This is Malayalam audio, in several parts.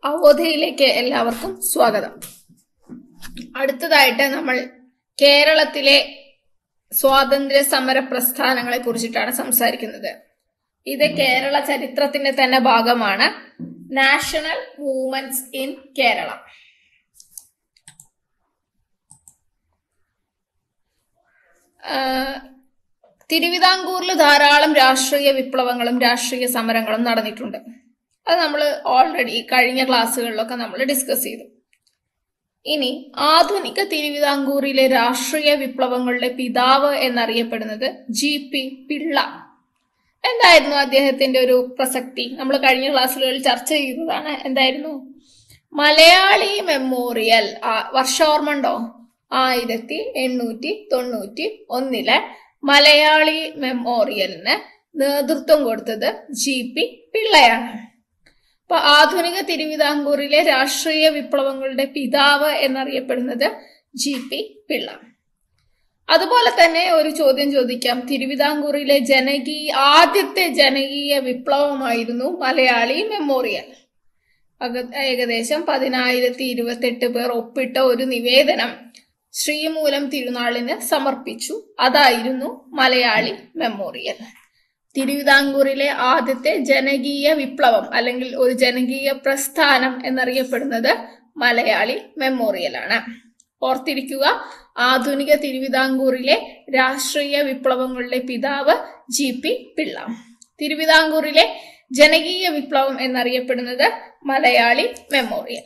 അവോധയിലേക്ക് എല്ലാവർക്കും സ്വാഗതം അടുത്തതായിട്ട് നമ്മൾ കേരളത്തിലെ സ്വാതന്ത്ര്യ സമര പ്രസ്ഥാനങ്ങളെ കുറിച്ചിട്ടാണ് സംസാരിക്കുന്നത് ഇത് കേരള ചരിത്രത്തിന്റെ തന്നെ ഭാഗമാണ് നാഷണൽ മൂവ്മെന്റ്സ് ഇൻ കേരള ആഹ് തിരുവിതാംകൂറിൽ ധാരാളം രാഷ്ട്രീയ വിപ്ലവങ്ങളും രാഷ്ട്രീയ സമരങ്ങളും നടന്നിട്ടുണ്ട് അത് നമ്മൾ ഓൾറെഡി കഴിഞ്ഞ ക്ലാസ്സുകളിലൊക്കെ നമ്മൾ ഡിസ്കസ് ചെയ്തു ഇനി ആധുനിക തിരുവിതാംകൂറിലെ രാഷ്ട്രീയ വിപ്ലവങ്ങളുടെ പിതാവ് എന്നറിയപ്പെടുന്നത് ജി പി പിള്ള എന്തായിരുന്നു അദ്ദേഹത്തിന്റെ ഒരു പ്രസക്തി നമ്മൾ കഴിഞ്ഞ ക്ലാസ്സുകളിൽ ചർച്ച ചെയ്തതാണ് എന്തായിരുന്നു മലയാളി മെമ്മോറിയൽ വർഷോർമ്മ ഉണ്ടോ ആയിരത്തി എണ്ണൂറ്റി തൊണ്ണൂറ്റി ഒന്നിലെ മലയാളി മെമ്മോറിയലിന് നേതൃത്വം കൊടുത്തത് ജി പി പിള്ളയാണ് അപ്പൊ ആധുനിക തിരുവിതാംകൂറിലെ രാഷ്ട്രീയ വിപ്ലവങ്ങളുടെ പിതാവ് എന്നറിയപ്പെടുന്നത് ജി പി പിള്ള അതുപോലെ തന്നെ ഒരു ചോദ്യം ചോദിക്കാം തിരുവിതാംകൂറിലെ ജനകീയ ആദ്യത്തെ ജനകീയ വിപ്ലവമായിരുന്നു മലയാളി മെമ്മോറിയൽ അക- ഏകദേശം പതിനായിരത്തി ഇരുപത്തെട്ട് പേർ ഒപ്പിട്ട ഒരു നിവേദനം ശ്രീമൂലം തിരുനാളിന് സമർപ്പിച്ചു അതായിരുന്നു മലയാളി മെമ്മോറിയൽ തിരുവിതാംകൂറിലെ ആദ്യത്തെ ജനകീയ വിപ്ലവം അല്ലെങ്കിൽ ഒരു ജനകീയ പ്രസ്ഥാനം എന്നറിയപ്പെടുന്നത് മലയാളി മെമ്മോറിയലാണ് ഓർത്തിരിക്കുക ആധുനിക തിരുവിതാംകൂറിലെ രാഷ്ട്രീയ വിപ്ലവങ്ങളുടെ പിതാവ് ജി പി പിള്ള തിരുവിതാംകൂറിലെ ജനകീയ വിപ്ലവം എന്നറിയപ്പെടുന്നത് മലയാളി മെമ്മോറിയൽ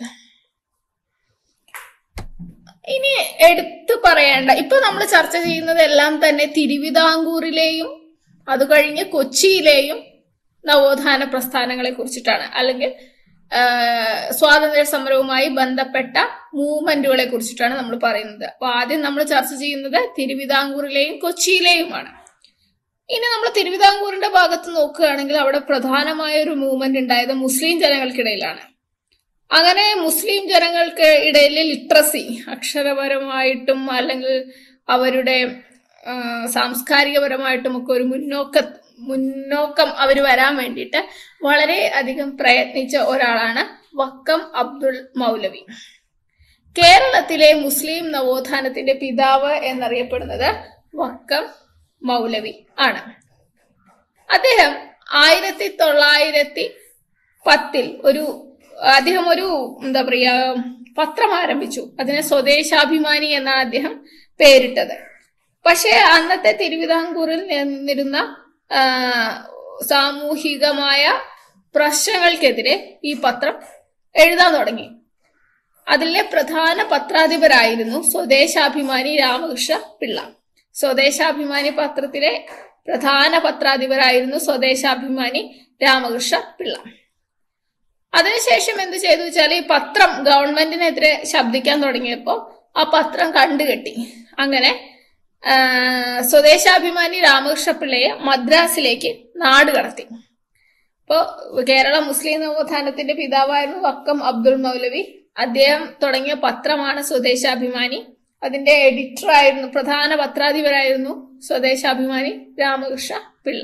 ഇനി എടുത്തു പറയേണ്ട ഇപ്പൊ നമ്മൾ ചർച്ച ചെയ്യുന്നതെല്ലാം തന്നെ തിരുവിതാംകൂറിലെയും അത് കഴിഞ്ഞ് കൊച്ചിയിലെയും നവോത്ഥാന പ്രസ്ഥാനങ്ങളെ കുറിച്ചിട്ടാണ് അല്ലെങ്കിൽ ആ, സ്വാതന്ത്ര്യ സമരവുമായി ബന്ധപ്പെട്ട മൂവ്മെന്റുകളെ കുറിച്ചിട്ടാണ് നമ്മൾ പറയുന്നത് അപ്പൊ ആദ്യം നമ്മൾ ചർച്ച ചെയ്യുന്നത് തിരുവിതാംകൂറിലെയും കൊച്ചിയിലെയുമാണ് ഇനി നമ്മൾ തിരുവിതാംകൂറിന്റെ ഭാഗത്ത് നോക്കുകയാണെങ്കിൽ അവിടെ പ്രധാനമായ ഒരു മൂവ്മെന്റ് ഉണ്ടായത് മുസ്ലിം ജനങ്ങൾക്കിടയിലാണ് അങ്ങനെ മുസ്ലിം ജനങ്ങൾക്ക് ഇടയിൽ ലിറ്ററസി അക്ഷരപരമായിട്ടും അല്ലെങ്കിൽ അവരുടെ ആ, സാംസ്കാരികപരമായിട്ടും ഒക്കെ ഒരു മുന്നോക്ക മുന്നോക്കം അവർ വരാൻ വേണ്ടിയിട്ട് വളരെ അധികം പ്രയത്നിച്ച ഒരാളാണ് വക്കം അബ്ദുൾ മൗലവി കേരളത്തിലെ മുസ്ലിം നവോത്ഥാനത്തിന്റെ പിതാവ് എന്നറിയപ്പെടുന്നത് വക്കം മൗലവി ആണ് അദ്ദേഹം ആയിരത്തി തൊള്ളായിരത്തി പത്തിൽ ഒരു അദ്ദേഹം ഒരു എന്താ പറയാ പത്രം ആരംഭിച്ചു അതിന് സ്വദേശാഭിമാനി എന്നാണ് അദ്ദേഹം പേരിട്ടത് പക്ഷേ അന്നത്തെ തിരുവിതാംകൂറിൽ നിന്നിരുന്ന ആ, സാമൂഹികമായ പ്രശ്നങ്ങൾക്കെതിരെ ഈ പത്രം എഴുതാൻ തുടങ്ങി അതിലെ പ്രധാന പത്രാധിപരായിരുന്നു സ്വദേശാഭിമാനി രാമകൃഷ്ണ പിള്ള സ്വദേശാഭിമാനി പത്രത്തിലെ പ്രധാന പത്രാധിപരായിരുന്നു സ്വദേശാഭിമാനി രാമകൃഷ്ണ പിള്ള അതിനുശേഷം എന്ത് ചെയ്തു വെച്ചാൽ ഈ പത്രം ഗവൺമെന്റിനെതിരെ ശബ്ദിക്കാൻ തുടങ്ങിയപ്പോൾ ആ പത്രം കണ്ടുകെട്ടി അങ്ങനെ ആ, സ്വദേശാഭിമാനി രാമകൃഷ്ണ പിള്ളയെ മദ്രാസിലേക്ക് നാട് കടത്തി ഇപ്പോൾ കേരള മുസ്ലിം നവോത്ഥാനത്തിന്റെ പിതാവായിരുന്നു വക്കം അബ്ദുൾ മൗലവി അദ്ദേഹം തുടങ്ങിയ പത്രമാണ് സ്വദേശാഭിമാനി അതിന്റെ എഡിറ്റർ ആയിരുന്നു പ്രധാന പത്രാധിപരായിരുന്നു സ്വദേശാഭിമാനി രാമകൃഷ്ണ പിള്ള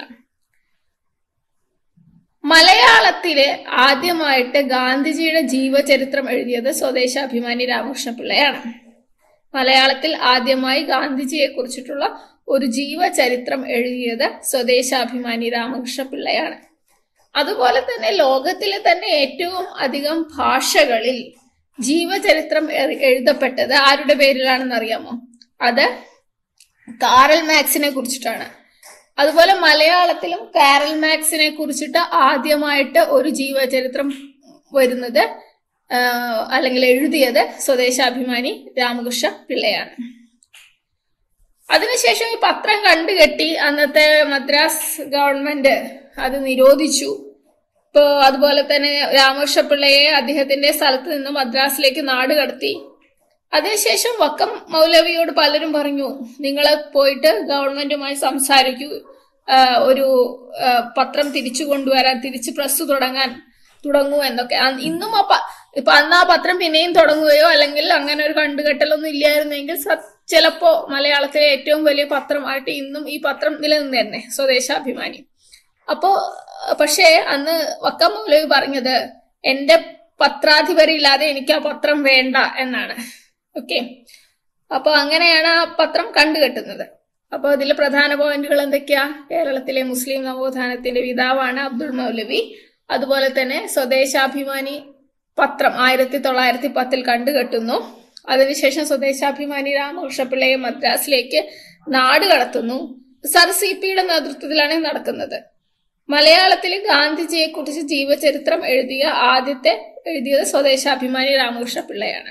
മലയാളത്തിലെ ആദ്യമായിട്ട് ഗാന്ധിജിയുടെ ജീവചരിത്രം എഴുതിയത് സ്വദേശാഭിമാനി രാമകൃഷ്ണ പിള്ളയാണ് മലയാളത്തിൽ ആദ്യമായി ഗാന്ധിജിയെ കുറിച്ചിട്ടുള്ള ഒരു ജീവചരിത്രം എഴുതിയത് സ്വദേശാഭിമാനി രാമകൃഷ്ണ പിള്ളയാണ് അതുപോലെ തന്നെ ലോകത്തിലെ തന്നെ ഏറ്റവും അധികം ഭാഷകളിൽ ജീവചരിത്രം എ- എഴുതപ്പെട്ടത് ആരുടെ പേരിലാണെന്ന് അറിയാമോ അത് കാറൽ മാക്സിനെ കുറിച്ചിട്ടാണ് അതുപോലെ മലയാളത്തിലും കാറൽ മാക്സിനെ കുറിച്ചിട്ട് ആദ്യമായിട്ട് ഒരു ജീവചരിത്രം വരുന്നത് ആ, അല്ലെങ്കിൽ എഴുതിയത് സ്വദേശാഭിമാനി രാമകൃഷ്ണ പിള്ളയാണ് അതിനുശേഷം ഈ പത്രം കണ്ടുകെട്ടി അന്നത്തെ മദ്രാസ് ഗവൺമെന്റ് അത് നിരോധിച്ചു ഇപ്പോ അതുപോലെ തന്നെ രാമകൃഷ്ണ പിള്ളയെ അദ്ദേഹത്തിന്റെ സ്ഥലത്ത് നിന്ന് മദ്രാസിലേക്ക് നാട് കടത്തി അതിനുശേഷം വക്കം മൗലവിയോട് പലരും പറഞ്ഞു നിങ്ങൾ പോയിട്ട് ഗവൺമെന്റുമായി സംസാരിക്കൂ ആ, ഒരു ആ, പത്രം തിരിച്ചു കൊണ്ടുവരാൻ തിരിച്ച് പ്രസ് തുടങ്ങാൻ തുടങ്ങൂ എന്നൊക്കെ അന്ന് ഇന്നും ആ പ- ഇപ്പൊ അന്ന് ആ പത്രം പിന്നെയും തുടങ്ങുകയോ അല്ലെങ്കിൽ അങ്ങനെ ഒരു കണ്ടുകെട്ടലൊന്നും ഇല്ലായിരുന്നെങ്കിൽ സ- ചിലപ്പോ മലയാളത്തിലെ ഏറ്റവും വലിയ പത്രമായിട്ട് ഇന്നും ഈ പത്രം നിലനിന്നേനെ സ്വദേശാഭിമാനി അപ്പോ പക്ഷേ അന്ന് വക്കം മൗലവി പറഞ്ഞത് എന്റെ പത്രാധിപരില്ലാതെ എനിക്ക് ആ പത്രം വേണ്ട എന്നാണ് ഓക്കെ അപ്പൊ അങ്ങനെയാണ് ആ പത്രം കണ്ടുകെട്ടുന്നത് അപ്പൊ ഇതിലെ പ്രധാന പോയിന്റുകൾ എന്തൊക്കെയാ കേരളത്തിലെ മുസ്ലിം നവോത്ഥാനത്തിന്റെ പിതാവാണ് അബ്ദുൾ മൗലവി അതുപോലെ തന്നെ സ്വദേശാഭിമാനി പത്രം ആയിരത്തി തൊള്ളായിരത്തി പത്തിൽ കണ്ടുകെട്ടുന്നു അതിനുശേഷം സ്വദേശാഭിമാനി രാമകൃഷ്ണപിള്ളയെ മദ്രാസിലേക്ക് നാട് കടത്തുന്നു സർ സി പിയുടെ നേതൃത്വത്തിലാണ് ഇത് നടക്കുന്നത് മലയാളത്തിൽ ഗാന്ധിജിയെ കുറിച്ച് ജീവചരിത്രം എഴുതിയ ആദ്യത്തെ എഴുതിയത് സ്വദേശാഭിമാനി രാമകൃഷ്ണ പിള്ളയാണ്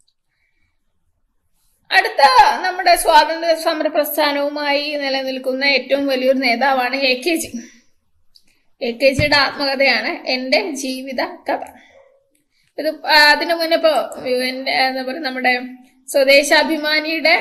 അടുത്ത നമ്മുടെ സ്വാതന്ത്ര്യ സമര പ്രസ്ഥാനവുമായി നിലനിൽക്കുന്ന ഏറ്റവും വലിയൊരു നേതാവാണ് A K G A K ജിയുടെ ആത്മകഥയാണ് എൻ്റെ ജീവിത കഥ ഇത് ആ, അതിനു മുന്നേ ഇപ്പോ എന്റെ എന്താ പറയുക നമ്മുടെ സ്വദേശാഭിമാനിയുടെ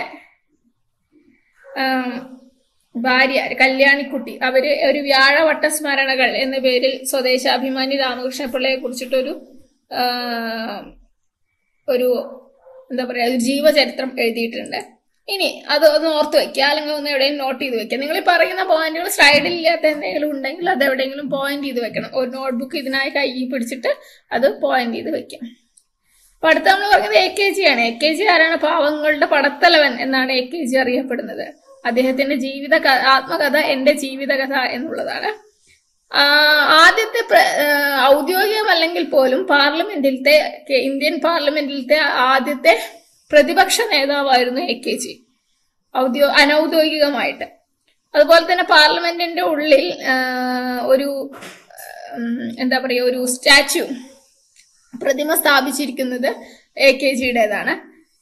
ആം, ഭാര്യ കല്യാണിക്കുട്ടി അവര് ഒരു വ്യാഴവട്ട സ്മരണകൾ എന്ന പേരിൽ സ്വദേശാഭിമാനി രാമകൃഷ്ണ പിള്ളയെ കുറിച്ചിട്ടൊരു ആ, ഒരു എന്താ പറയാ ഒരു ജീവചരിത്രം എഴുതിയിട്ടുണ്ട് ഇനി അത് ഒന്ന് ഓർത്ത് വെക്കുക അല്ലെങ്കിൽ ഒന്ന് എവിടെയും നോട്ട് ചെയ്ത് വെക്കുക നിങ്ങൾ ഈ പറയുന്ന പോയിന്റുകൾ സ്ലൈഡിൽ ഇല്ലാത്ത എന്തെങ്കിലും ഉണ്ടെങ്കിൽ അത് എവിടെയെങ്കിലും പോയിന്റ് ചെയ്ത് വെക്കണം ഒരു നോട്ട്ബുക്ക് ഇതിനായി കയ്യിൽ പിടിച്ചിട്ട് അത് പോയിന്റ് ചെയ്ത് വെക്കാം അപ്പൊ അടുത്ത നമ്മൾ പറഞ്ഞത് എ കെ ജി ആണ് എ കെ ജി ആരാണ് പാവങ്ങളുടെ പടത്തലവൻ എന്നാണ് എ കെ ജി അറിയപ്പെടുന്നത് അദ്ദേഹത്തിന്റെ ജീവിത ക- ആത്മകഥ എന്റെ ജീവിതകഥ എന്നുള്ളതാണ് ആ, ആദ്യത്തെ പ്ര- ആ, ഔദ്യോഗികമല്ലെങ്കിൽ പോലും പാർലമെന്റിലത്തെ കെ- ഇന്ത്യൻ പാർലമെന്റിലത്തെ ആദ്യത്തെ പ്രതിപക്ഷ നേതാവായിരുന്നു എ കെ ജി ഔദ്യോ അനൗദ്യോഗികമായിട്ട് അതുപോലെ തന്നെ പാർലമെന്റിന്റെ ഉള്ളിൽ ആ, ഒരു ഉം, എന്താ പറയുക ഒരു സ്റ്റാച്യു പ്രതിമ സ്ഥാപിച്ചിരിക്കുന്നത് എ കെ ജിയുടേതാണ്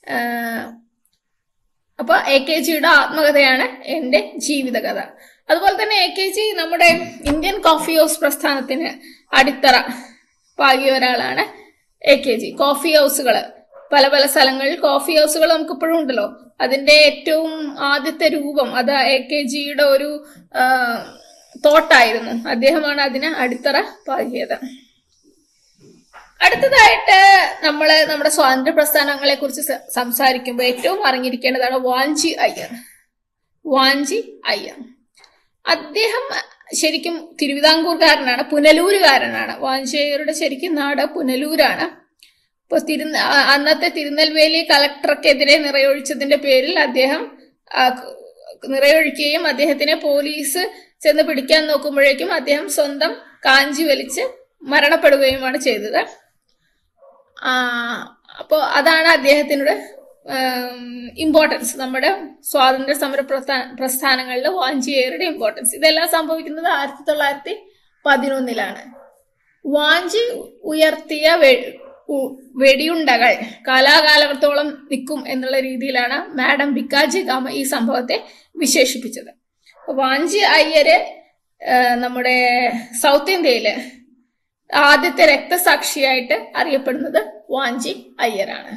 അപ്പൊ എ കെ ജിയുടെ ആത്മകഥയാണ് എന്റെ ജീവിതകഥ അതുപോലെ തന്നെ എ കെ ജി നമ്മുടെ ഇന്ത്യൻ കോഫി ഹൗസ് പ്രസ്ഥാനത്തിന് അടിത്തറ പാകിയ ഒരാളാണ് എ കെ ജി കോഫി ഹൗസുകൾ പല പല സ്ഥലങ്ങളിൽ കോഫി ഹൗസുകൾ നമുക്ക് ഇപ്പോഴും ഉണ്ടല്ലോ അതിന്റെ ഏറ്റവും ആദ്യത്തെ രൂപം അത് എ കെ ജിയുടെ ഒരു ആ, തോട്ടായിരുന്നു അദ്ദേഹമാണ് അതിന് അടിത്തറ പാകിയത് അടുത്തതായിട്ട് നമ്മൾ നമ്മുടെ സ്വാതന്ത്ര്യ പ്രസ്ഥാനങ്ങളെ കുറിച്ച് സ- സംസാരിക്കുമ്പോൾ ഏറ്റവും അറിഞ്ഞിരിക്കേണ്ടതാണ് വാഞ്ചി അയ്യർ വാഞ്ചി അയ്യർ അദ്ദേഹം ശരിക്കും തിരുവിതാംകൂർകാരനാണ് പുനലൂരുകാരനാണ് വാഞ്ചി അയ്യരുടെ ശരിക്കും നാട് പുനലൂരാണ് ഇപ്പൊ തിരുന ആ- അന്നത്തെ തിരുനെൽവേലി കളക്ടർക്കെതിരെ നിറയൊഴിച്ചതിന്റെ പേരിൽ അദ്ദേഹം ആ, ക- നിറയൊഴിക്കുകയും അദ്ദേഹത്തിനെ പോലീസ് ചെന്ന് പിടിക്കാൻ നോക്കുമ്പോഴേക്കും അദ്ദേഹം സ്വന്തം കാഞ്ചി വലിച്ച് മരണപ്പെടുകയുമാണ് ചെയ്തത് ആ, അപ്പോ അതാണ് അദ്ദേഹത്തിനോട് ഇമ്പോർട്ടൻസ് നമ്മുടെ സ്വാതന്ത്ര്യ സമര പ്രസ്ഥാ- പ്രസ്ഥാനങ്ങളിൽ വാഞ്ചിയേറുടെ ഇമ്പോർട്ടൻസ് ഇതെല്ലാം സംഭവിക്കുന്നത് ആയിരത്തി തൊള്ളായിരത്തി പതിനൊന്നിലാണ് വാഞ്ചി ഉയർത്തിയ വെ- ഉ- വെടിയുണ്ടകൾ കാലാകാലത്തോളം നിൽക്കും എന്നുള്ള രീതിയിലാണ് മാഡം ബിക്കാജി ഗാമ ഈ സംഭവത്തെ വിശേഷിപ്പിച്ചത് അപ്പൊ വാഞ്ചി അയ്യര് ആ, നമ്മുടെ സൗത്ത് ഇന്ത്യയില് ആദ്യത്തെ രക്തസാക്ഷിയായിട്ട് അറിയപ്പെടുന്നത് വാഞ്ചി അയ്യരാണ്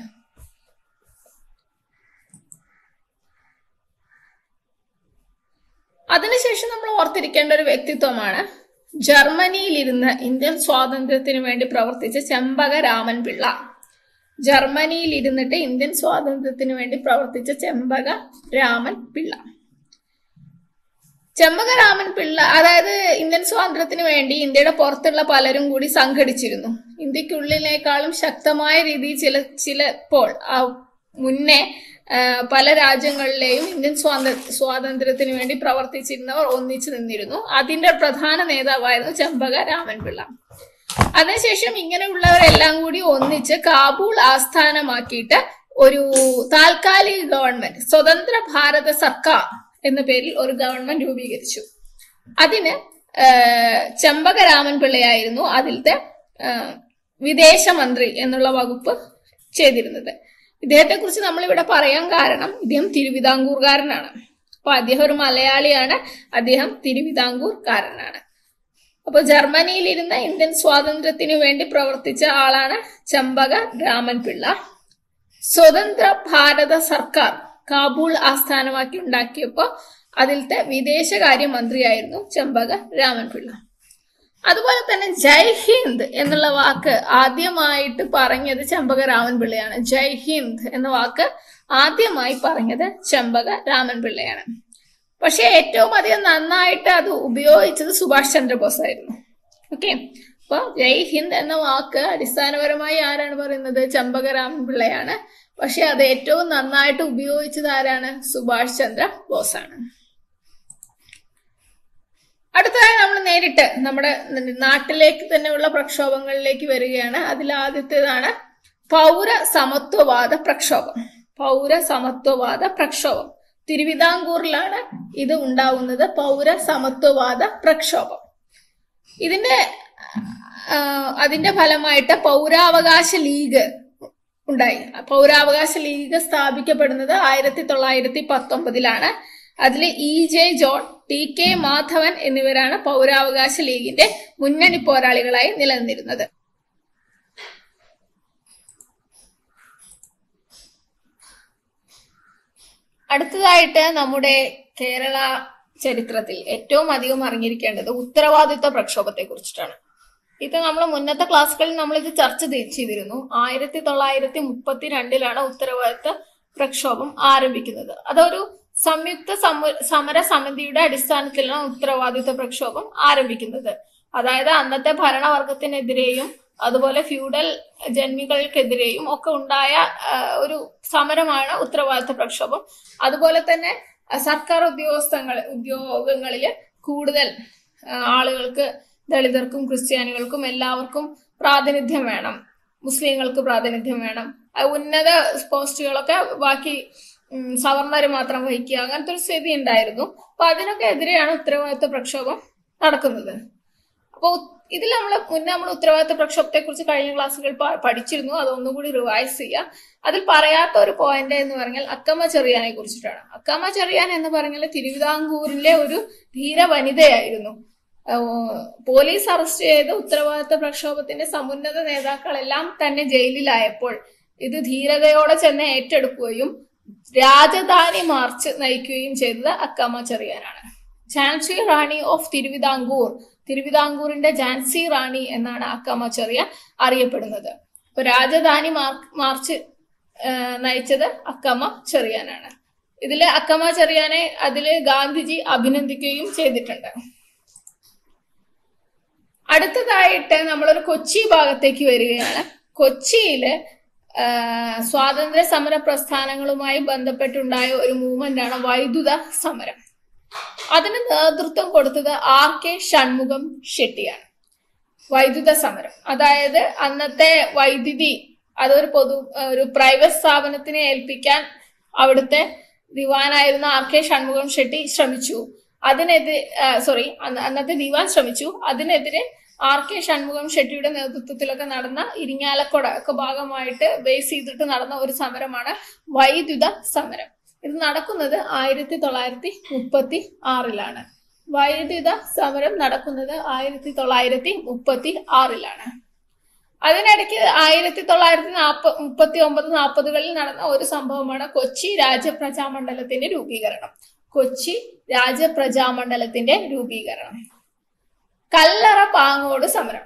അതിനുശേഷം നമ്മൾ ഓർത്തിരിക്കേണ്ട ഒരു വ്യക്തിത്വമാണ് ജർമ്മനിയിലിരുന്ന് ഇന്ത്യൻ സ്വാതന്ത്ര്യത്തിന് വേണ്ടി പ്രവർത്തിച്ച ചെമ്പക രാമൻ പിള്ള ജർമ്മനിയിൽ ഇരുന്നിട്ട് ഇന്ത്യൻ സ്വാതന്ത്ര്യത്തിന് വേണ്ടി പ്രവർത്തിച്ച ചെമ്പക രാമൻ പിള്ള ചെമ്പകരാമൻ പിള്ള അതായത് ഇന്ത്യൻ സ്വാതന്ത്ര്യത്തിന് വേണ്ടി ഇന്ത്യയുടെ പുറത്തുള്ള പലരും കൂടി സംഘടിച്ചിരുന്നു ഇന്ത്യക്കുള്ളിനേക്കാളും ശക്തമായ രീതിയിൽ ചില ചിലപ്പോൾ ആ മുന്നേ ആ, പല രാജ്യങ്ങളിലെയും ഇന്ത്യൻ സ്വാതന്ത്ര്യ സ്വാതന്ത്ര്യത്തിന് വേണ്ടി പ്രവർത്തിച്ചിരുന്നവർ ഒന്നിച്ചു നിന്നിരുന്നു അതിന്റെ പ്രധാന നേതാവായിരുന്നു ചെമ്പക രാമൻപിള്ള അതിനുശേഷം ഇങ്ങനെയുള്ളവരെല്ലാം കൂടി ഒന്നിച്ച് കാബൂൾ ആസ്ഥാനമാക്കിയിട്ട് ഒരു താൽക്കാലിക ഗവൺമെന്റ് സ്വതന്ത്ര ഭാരത സർക്കാർ എന്ന പേരിൽ ഒരു ഗവൺമെന്റ് രൂപീകരിച്ചു അതിന് ആഹ്, ചെമ്പക രാമൻപിള്ളയായിരുന്നു അതിലത്തെ ആഹ്, വിദേശമന്ത്രി എന്നുള്ള വകുപ്പ് ചെയ്തിരുന്നത് ഇദ്ദേഹത്തെ കുറിച്ച് നമ്മൾ ഇവിടെ പറയാൻ കാരണം ഇദ്ദേഹം തിരുവിതാംകൂർകാരനാണ് അപ്പൊ അദ്ദേഹം ഒരു മലയാളിയാണ് അദ്ദേഹം തിരുവിതാംകൂർകാരനാണ് അപ്പൊ ജർമ്മനിയിലിരുന്ന ഇന്ത്യൻ സ്വാതന്ത്ര്യത്തിന് വേണ്ടി പ്രവർത്തിച്ച ആളാണ് ചെമ്പക രാമൻപിള്ള സ്വതന്ത്ര ഭാരത സർക്കാർ കാബൂൾ ആസ്ഥാനമാക്കി ഉണ്ടാക്കിയപ്പോ അതിലത്തെ വിദേശകാര്യ മന്ത്രിയായിരുന്നു ചെമ്പക രാമൻപിള്ള അതുപോലെ തന്നെ ജയ് ഹിന്ദ് എന്നുള്ള വാക്ക് ആദ്യമായിട്ട് പറഞ്ഞത് ചെമ്പക രാമൻപിള്ളയാണ് ജയ് ഹിന്ദ് എന്ന വാക്ക് ആദ്യമായി പറഞ്ഞത് ചെമ്പക രാമൻപിള്ളയാണ് പക്ഷെ ഏറ്റവും അധികം നന്നായിട്ട് അത് ഉപയോഗിച്ചത് സുഭാഷ് ചന്ദ്രബോസ് ആയിരുന്നു ഓക്കെ അപ്പൊ ജയ് ഹിന്ദ് എന്ന വാക്ക് അടിസ്ഥാനപരമായി ആരാണ് പറയുന്നത് ചമ്പകരാമൻ പിള്ളയാണ് പക്ഷെ അത് ഏറ്റവും നന്നായിട്ട് ഉപയോഗിച്ചത് ആരാണ് സുഭാഷ് ചന്ദ്ര ബോസാണ് അടുത്തതായി നമ്മൾ നേരിട്ട് നമ്മുടെ നാട്ടിലേക്ക് തന്നെയുള്ള പ്രക്ഷോഭങ്ങളിലേക്ക് വരികയാണ് അതിൽ ആദ്യത്തേതാണ് പൗര സമത്വവാദ പ്രക്ഷോഭം പൗര സമത്വവാദ പ്രക്ഷോഭം തിരുവിതാംകൂറിലാണ് ഇത് ഉണ്ടാവുന്നത് പൗര സമത്വവാദ പ്രക്ഷോഭം ഇതിന്റെ ആ, അതിന്റെ ഫലമായിട്ട് പൗരാവകാശ ലീഗ് ഉണ്ടായി പൗരാവകാശ ലീഗ് സ്ഥാപിക്കപ്പെടുന്നത് ആയിരത്തി തൊള്ളായിരത്തി പത്തൊമ്പതിലാണ് അതിൽ E J John T K Madhavan എന്നിവരാണ് പൗരാവകാശ ലീഗിന്റെ മുന്നണി പോരാളികളായി നിലനിന്നിരുന്നത് അടുത്തതായിട്ട് നമ്മുടെ കേരള ചരിത്രത്തിൽ ഏറ്റവും അധികം അറിഞ്ഞിരിക്കേണ്ടത് ഉത്തരവാദിത്വ പ്രക്ഷോഭത്തെ കുറിച്ചിട്ടാണ് ഇത് നമ്മൾ മുന്നത്തെ ക്ലാസ്സുകളിൽ നമ്മൾ ഇത് ചർച്ച തി- ചെയ്തിരുന്നു ആയിരത്തി തൊള്ളായിരത്തി മുപ്പത്തിരണ്ടിലാണ് ഉത്തരവാദിത്വ പ്രക്ഷോഭം ആരംഭിക്കുന്നത് അതൊരു സംയുക്ത സമ- സമര സമിതിയുടെ അടിസ്ഥാനത്തിലാണ് ഉത്തരവാദിത്വ പ്രക്ഷോഭം ആരംഭിക്കുന്നത് അതായത് അന്നത്തെ ഭരണവർഗത്തിനെതിരെയും അതുപോലെ ഫ്യൂഡൽ ജന്മികൾക്കെതിരെയും ഒക്കെ ഉണ്ടായ ആ, ഒരു സമരമാണ് ഉത്തരവാദിത്വ പ്രക്ഷോഭം അതുപോലെ തന്നെ ആ, സർക്കാർ ഉദ്യോഗസ്ഥങ്ങൾ ഉദ്യോഗങ്ങളിൽ കൂടുതൽ ആ, ആളുകൾക്ക് ദളിതർക്കും ക്രിസ്ത്യാനികൾക്കും എല്ലാവർക്കും പ്രാതിനിധ്യം വേണം മുസ്ലിങ്ങൾക്ക് പ്രാതിനിധ്യം വേണം ആ, ഉന്നത പോസ്റ്റുകളൊക്കെ ബാക്കി ഉം, സവർണര് മാത്രം വഹിക്കുക അങ്ങനത്തെ ഒരു സ്ഥിതി ഉണ്ടായിരുന്നു അപ്പൊ അതിനൊക്കെ എതിരെയാണ് ഉത്തരവാദിത്വ പ്രക്ഷോഭം നടക്കുന്നത് അപ്പോൾ ഇതിൽ നമ്മൾ മുന്നേ നമ്മൾ ഉത്തരവാദിത്ത പ്രക്ഷോഭത്തെ കുറിച്ച് കഴിഞ്ഞ ക്ലാസ്സുകൾ പ- പഠിച്ചിരുന്നു അതൊന്നുകൂടി റിവൈസ് ചെയ്യുക അതിൽ പറയാത്ത ഒരു പോയിന്റ് എന്ന് പറഞ്ഞാൽ അക്കമ്മ ചെറിയാനെ കുറിച്ചിട്ടാണ് അക്കമ്മ ചെറിയാൻ എന്ന് പറഞ്ഞാൽ തിരുവിതാംകൂറിലെ ഒരു ധീര വനിതയായിരുന്നു ആഹ് പോലീസ് അറസ്റ്റ് ചെയ്ത് ഉത്തരവാദിത്ത പ്രക്ഷോഭത്തിന്റെ സമുന്നത നേതാക്കളെല്ലാം തന്നെ ജയിലിലായപ്പോൾ ഇത് ധീരതയോടെ ചെന്ന് ഏറ്റെടുക്കുകയും രാജധാനി മാർച്ച് നയിക്കുകയും ചെയ്തത് അക്കമ്മ ചെറിയാനാണ് ഝാൻസി റാണി ഓഫ് തിരുവിതാംകൂർ തിരുവിതാംകൂറിന്റെ ഝാൻസി റാണി എന്നാണ് അക്കമ്മ ചെറിയ അറിയപ്പെടുന്നത് അപ്പൊ രാജധാനി മാർ- മാർച്ച് ആ, നയിച്ചത് അക്കമ്മ ചെറിയാനാണ് ഇതില് അക്കമ്മ ചെറിയാനെ അതില് ഗാന്ധിജി അഭിനന്ദിക്കുകയും ചെയ്തിട്ടുണ്ട് അടുത്തതായിട്ട് നമ്മളൊരു കൊച്ചി ഭാഗത്തേക്ക് വരികയാണ് കൊച്ചിയില് ആ, സ്വാതന്ത്ര്യ സമര പ്രസ്ഥാനങ്ങളുമായി ബന്ധപ്പെട്ടുണ്ടായ ഒരു മൂവ്മെന്റ് ആണ് വൈദ്യുത സമരം അതിന് നേതൃത്വം കൊടുത്തത് ആർ കെ ഷൺമുഖം ഷെട്ടിയാണ് വൈദ്യുത സമരം അതായത് അന്നത്തെ വൈദ്യുതി അതൊരു പൊതു ഒരു പ്രൈവറ്റ് സ്ഥാപനത്തിനെ ഏൽപ്പിക്കാൻ അവിടുത്തെ ദിവാനായിരുന്ന ആർ കെ ഷൺമുഖം ഷെട്ടി ശ്രമിച്ചു അതിനെതിരെ സോറി അന്നത്തെ ദിവാൻ ശ്രമിച്ചു അതിനെതിരെ ആർ കെ ഷൺമുഖം ഷെട്ടിയുടെ നേതൃത്വത്തിലൊക്കെ നടന്ന ഇരിങ്ങാലക്കുട ഒക്കെ ഭാഗമായിട്ട് ബേസ് ചെയ്തിട്ട് നടന്ന ഒരു സമരമാണ് വൈദ്യുത സമരം ഇത് നടക്കുന്നത് ആയിരത്തി തൊള്ളായിരത്തി മുപ്പത്തി ആറിലാണ് വൈദ്യുത സമരം നടക്കുന്നത് ആയിരത്തി തൊള്ളായിരത്തി മുപ്പത്തി ആറിലാണ് അതിനിടയ്ക്ക് ആയിരത്തി തൊള്ളായിരത്തി നാപ്പ മുപ്പത്തി ഒമ്പത് നാൽപ്പതുകളിൽ നടന്ന ഒരു സംഭവമാണ് കൊച്ചി രാജപ്രജാമണ്ഡലത്തിന്റെ രൂപീകരണം കൊച്ചി രാജപ്രജാമണ്ഡലത്തിന്റെ രൂപീകരണം കല്ലറ പാങ്ങോട് സമരം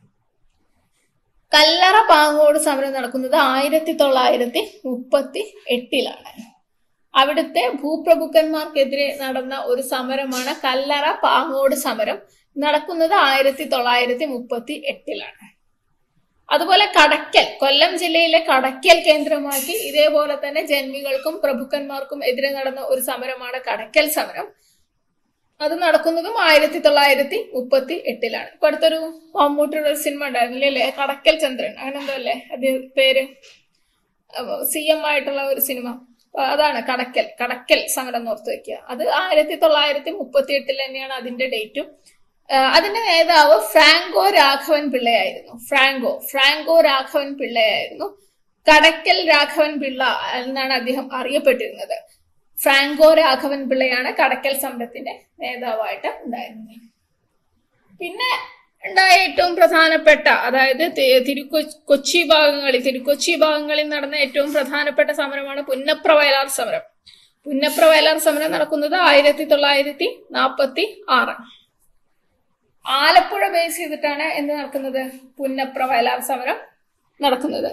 കല്ലറ പാങ്ങോട് സമരം നടക്കുന്നത് ആയിരത്തി തൊള്ളായിരത്തി മുപ്പത്തി എട്ടിലാണ് അവിടുത്തെ ഭൂപ്രഭുക്കന്മാർക്കെതിരെ നടന്ന ഒരു സമരമാണ് കല്ലറ പാങ്ങോട് സമരം നടക്കുന്നത് ആയിരത്തി തൊള്ളായിരത്തി മുപ്പത്തി എട്ടിലാണ് അതുപോലെ കടക്കൽ കൊല്ലം ജില്ലയിലെ കടക്കൽ കേന്ദ്രമാക്കി ഇതേപോലെ തന്നെ ജന്മികൾക്കും പ്രഭുക്കന്മാർക്കും എതിരെ നടന്ന ഒരു സമരമാണ് കടക്കൽ സമരം അത് നടക്കുന്നതും ആയിരത്തി തൊള്ളായിരത്തി മുപ്പത്തി എട്ടിലാണ് ഇപ്പൊ അടുത്തൊരു മമ്മൂട്ടിയുടെ ഒരു സിനിമ ഉണ്ടായിരുന്നില്ലേ അല്ലേ കടക്കൽ ചന്ദ്രൻ അങ്ങനെ എന്തോ അല്ലേ അത് പേര് സി എം ആയിട്ടുള്ള ഒരു സിനിമ അപ്പൊ അതാണ് കടക്കൽ കടക്കൽ സമരം എന്ന് ഓർത്ത് വെക്കുക അത് ആയിരത്തി തൊള്ളായിരത്തി മുപ്പത്തി എട്ടിൽ തന്നെയാണ് അതിന്റെ ഡേറ്റും അതിന്റെ നേതാവ് ഫ്രാങ്കോ രാഘവൻ പിള്ളയായിരുന്നു ഫ്രാങ്കോ ഫ്രാങ്കോ രാഘവൻ പിള്ളയായിരുന്നു കടക്കൽ രാഘവൻ പിള്ള എന്നാണ് അദ്ദേഹം അറിയപ്പെട്ടിരുന്നത് ഫ്രാങ്കോ രാഘവൻ പിള്ളയാണ് കടക്കൽ സമരത്തിന്റെ നേതാവായിട്ട് ഉണ്ടായിരുന്നത് പിന്നെ ഉണ്ടായ ഏറ്റവും പ്രധാനപ്പെട്ട അതായത് തിരുക്കൊ കൊച്ചി ഭാഗങ്ങളിൽ തിരുക്കൊച്ചി ഭാഗങ്ങളിൽ നടന്ന ഏറ്റവും പ്രധാനപ്പെട്ട സമരമാണ് പുന്നപ്ര വയലാർ സമരം പുന്നപ്ര വയലാർ സമരം നടക്കുന്നത് ആയിരത്തി തൊള്ളായിരത്തി നാൽപ്പത്തി ആറ് ആലപ്പുഴ ബേസ് ചെയ്തിട്ടാണ് എന്ത് നടക്കുന്നത് പുന്നപ്ര വയലാർ സമരം നടക്കുന്നത്